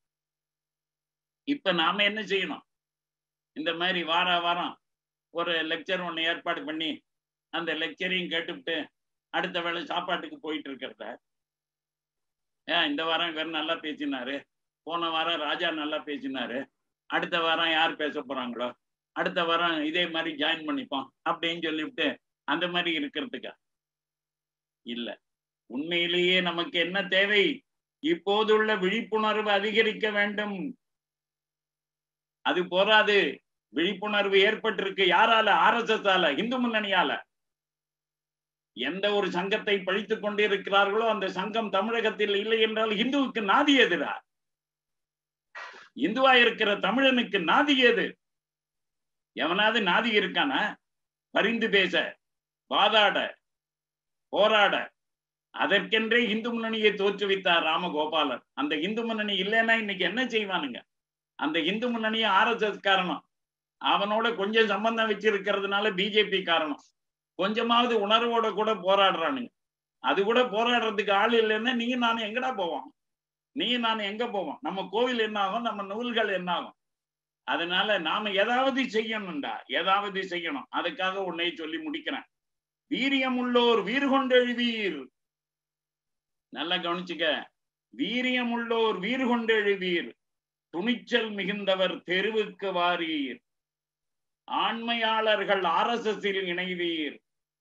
இப்ப நாம என்ன செய்யணும் இந்த மாதிரி வார வாரம் ஒரு லெக்சர் ஒண்ணு ஏற்பாடு பண்ணி அந்த லெக்சரையும் கேட்டுவிட்டு அடுத்த வேளை சாப்பாட்டுக்கு போயிட்டு இருக்கிறத ஏன் இந்த வாரம் இவர் நல்லா பேசினாரு போன வாரம் ராஜா நல்லா பேசினாரு அடுத்த வாரம் யார் பேச போறாங்களோ அடுத்த வாரம் இதே மாதிரி ஜாயின் பண்ணிப்போம் அப்படின்னு சொல்லிவிட்டு அந்த மாதிரி இருக்கிறதுக்கா இல்ல உண்மையிலேயே நமக்கு என்ன தேவை இப்போதுள்ள விழிப்புணர்வு அதிகரிக்க வேண்டும் அது போராது விழிப்புணர்வு ஏற்பட்டிருக்கு யாரால ஆர் எஸ் எஸ் ஆல இந்து முன்னணியால எந்த ஒரு சங்கத்தை பழித்துக் கொண்டிருக்கிறார்களோ அந்த சங்கம் தமிழகத்தில் இல்லை என்றால் இந்துவுக்கு நாதி எதிரா இந்துவா இருக்கிற தமிழனுக்கு நாதி எது எவனாவது நாதி இருக்கானா பரிந்து பேச வாதாட போராட அதற்கென்றே இந்து முன்னணியை தோற்றுவித்தார் ராமகோபாலன் அந்த இந்து முன்னணி இல்லைன்னா இன்னைக்கு என்ன செய்வானுங்க அந்த இந்து முன்னணியை ஆர் எஸ் எஸ் காரணம் அவனோட கொஞ்சம் சம்பந்தம் வச்சிருக்கிறதுனால பிஜேபி காரணம் கொஞ்சமாவது உணர்வோட கூட போராடுறானுங்க அது கூட போராடுறதுக்கு ஆள் இல்லைன்னா நீங்க நானும் எங்கடா போவோம் நீ நான் எங்க போவோம் நம்ம கோவில் என்ன ஆகும் நம்ம நூல்கள் என்ன ஆகும் அதனால நாம ஏதாவது செய்யணும்டா ஏதாவது செய்யணும் அதுக்காக உன்னை சொல்லி முடிக்கிறேன் வீரியம் உள்ளோர் வீர் கொண்டெழுவீர் நல்லா கவனிச்சுக்க வீரியம் உள்ளோர் வீர் கொண்டெழுவீர் துணிச்சல் மிகுந்தவர் தெருவுக்கு வாரீர் ஆண்மையாளர்கள் ஆர்எஸ்எஸ்ஸில் இணைவீர்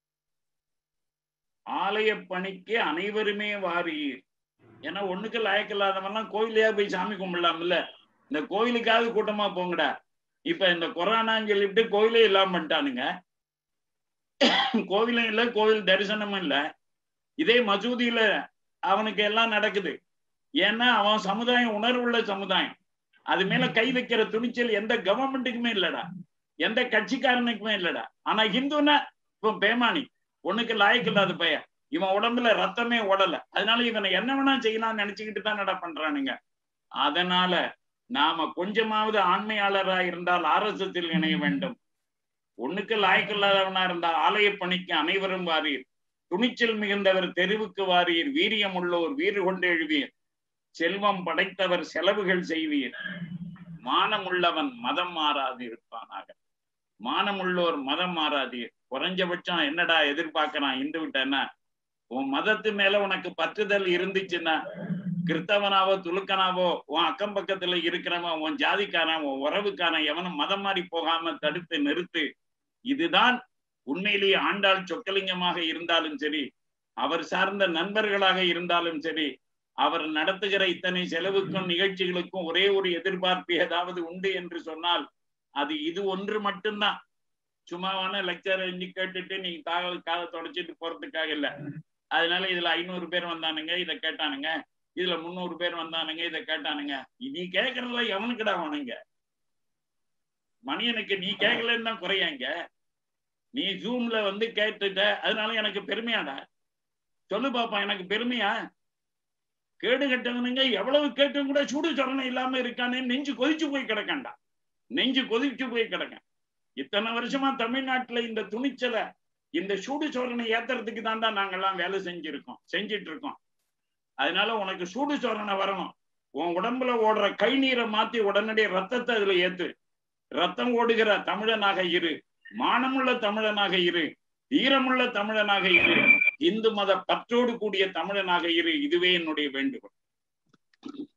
ஆலய பணிக்கு அனைவருமே வாரீர் ஏன்னா ஒண்ணுக்கு லாயக்கில்லாதவெல்லாம் கோயிலையா போய் சாமி கும்பிடலாம்ல இந்த கோயிலுக்காவது கூட்டமா போங்கடா இப்ப இந்த கொரோனான்னு சொல்லிட்டு கோயிலே இல்லாம பண்ணிட்டானுங்க கோவிலும் இல்ல கோவில் தரிசனமும் இல்ல இதே மசூதியில அவனுக்கு எல்லாம் நடக்குது ஏன்னா அவன் சமுதாயம் உணர்வுள்ள சமுதாயம் அது மேல கை வைக்கிற துணிச்சல் எந்த கவர்மெண்ட்டுக்குமே இல்லடா எந்த கட்சிக்காரனுக்குமே இல்லடா ஆனா ஹிந்துன்னா இப்போ பேமானி ஒண்ணுக்கு லாயக்கு இல்லாத பையன் இவன் உடம்புல ரத்தமே ஓடல அதனால இவனை என்ன வேணா செய்யலாம்னு நினைச்சுக்கிட்டு தான் நட பண்றானுங்க அதனால நாம கொஞ்சமாவது ஆண்மையாளரா இருந்தால் ஆர்எஸ்எஸ்ஸில் இணைய வேண்டும் ஒண்ணுக்கு லாய்க்கு இல்லாதவனா இருந்தால் ஆலய பணிக்கு அனைவரும் வாரீர் துணிச்சல் மிகுந்தவர் தெருவுக்கு வாரீர் வீரியம் உள்ளோர் வீறு கொண்டு எழுவீர் செல்வம் படைத்தவர் செலவுகள் செய்வீர் மானம் உள்ளவன் மதம் மாறாது இருப்பானாக மானம் உள்ளோர் மதம் மாறாதீர் குறைஞ்சபட்சம் என்னடா எதிர்பார்க்கறான் இந்து விட்டேன்னா உன் மதத்து மேல உனக்கு பற்றுதல் இருந்துச்சுன்னா கிறிஸ்தவனாவோ துலுக்கனாவோ உன் அக்கம் பக்கத்துல இருக்கிறவன் உன் ஜாதிக்காரன் உன் உறவுக்காரன் எவனும் மதம் மாறி போகாம தடுத்து நிறுத்து இதுதான் உண்மையிலேயே ஆண்டாள் சொக்கலிங்கமாக இருந்தாலும் சரி அவர் சார்ந்த நண்பர்களாக இருந்தாலும் சரி அவர் நடத்துகிற இத்தனை செலவுக்கும் நிகழ்ச்சிகளுக்கும் ஒரே ஒரு எதிர்பார்ப்பு ஏதாவது உண்டு என்று சொன்னால் அது இது ஒன்று மட்டும்தான் சும்மாவான லெக்சர் இஞ்சி கேட்டுட்டு நீங்க காக காதை தொடச்சிட்டு போறதுக்காக இல்ல அதனால இதுல ஐநூறு பேர் வந்தானுங்க இதை கேட்டானுங்க இதுல முந்நூறு பேர் வந்தானுங்க இதை கேட்டானுங்க நீ கேட்கறதுல எவனுக்குடா அவனுங்க மணியனுக்கு நீ கேட்கலன்னு தான் குறையாங்க நீ ஜூம்ல வந்து கேட்டுட்ட அதனால எனக்கு பெருமையாடா சொல்லு பாப்பா எனக்கு பெருமையா கேடு கட்டவனுங்க எவ்வளவு கேட்டும் கூட சூடு சொரணை இல்லாம இருக்கானே நெஞ்சு கொதிச்சு போய் கிடக்கண்டா நெஞ்சு கொதிச்சு போய் கிடக்க இத்தனை வருஷமா தமிழ்நாட்டுல இந்த துணிச்சலை இந்த சூடு சோரணை ஏத்துறதுக்கு தான்டா நாங்கெல்லாம் வேலை செஞ்சிருக்கோம் செஞ்சிட்டு இருக்கோம் அதனால உனக்கு சூடு சோரணை வரணும் உன் உடம்புல ஓடுற கை நீரை மாத்தி உடனடியே ரத்தத்தை அதுல ஏத்து ரத்தம் ஓடுகிற தமிழனாக இரு மானமுள்ள தமிழனாக இரு ஈரமுள்ள தமிழனாக இரு இந்து மத பற்றோடு கூடிய தமிழனாக இரு இதுவே என்னுடைய வேண்டுகோள்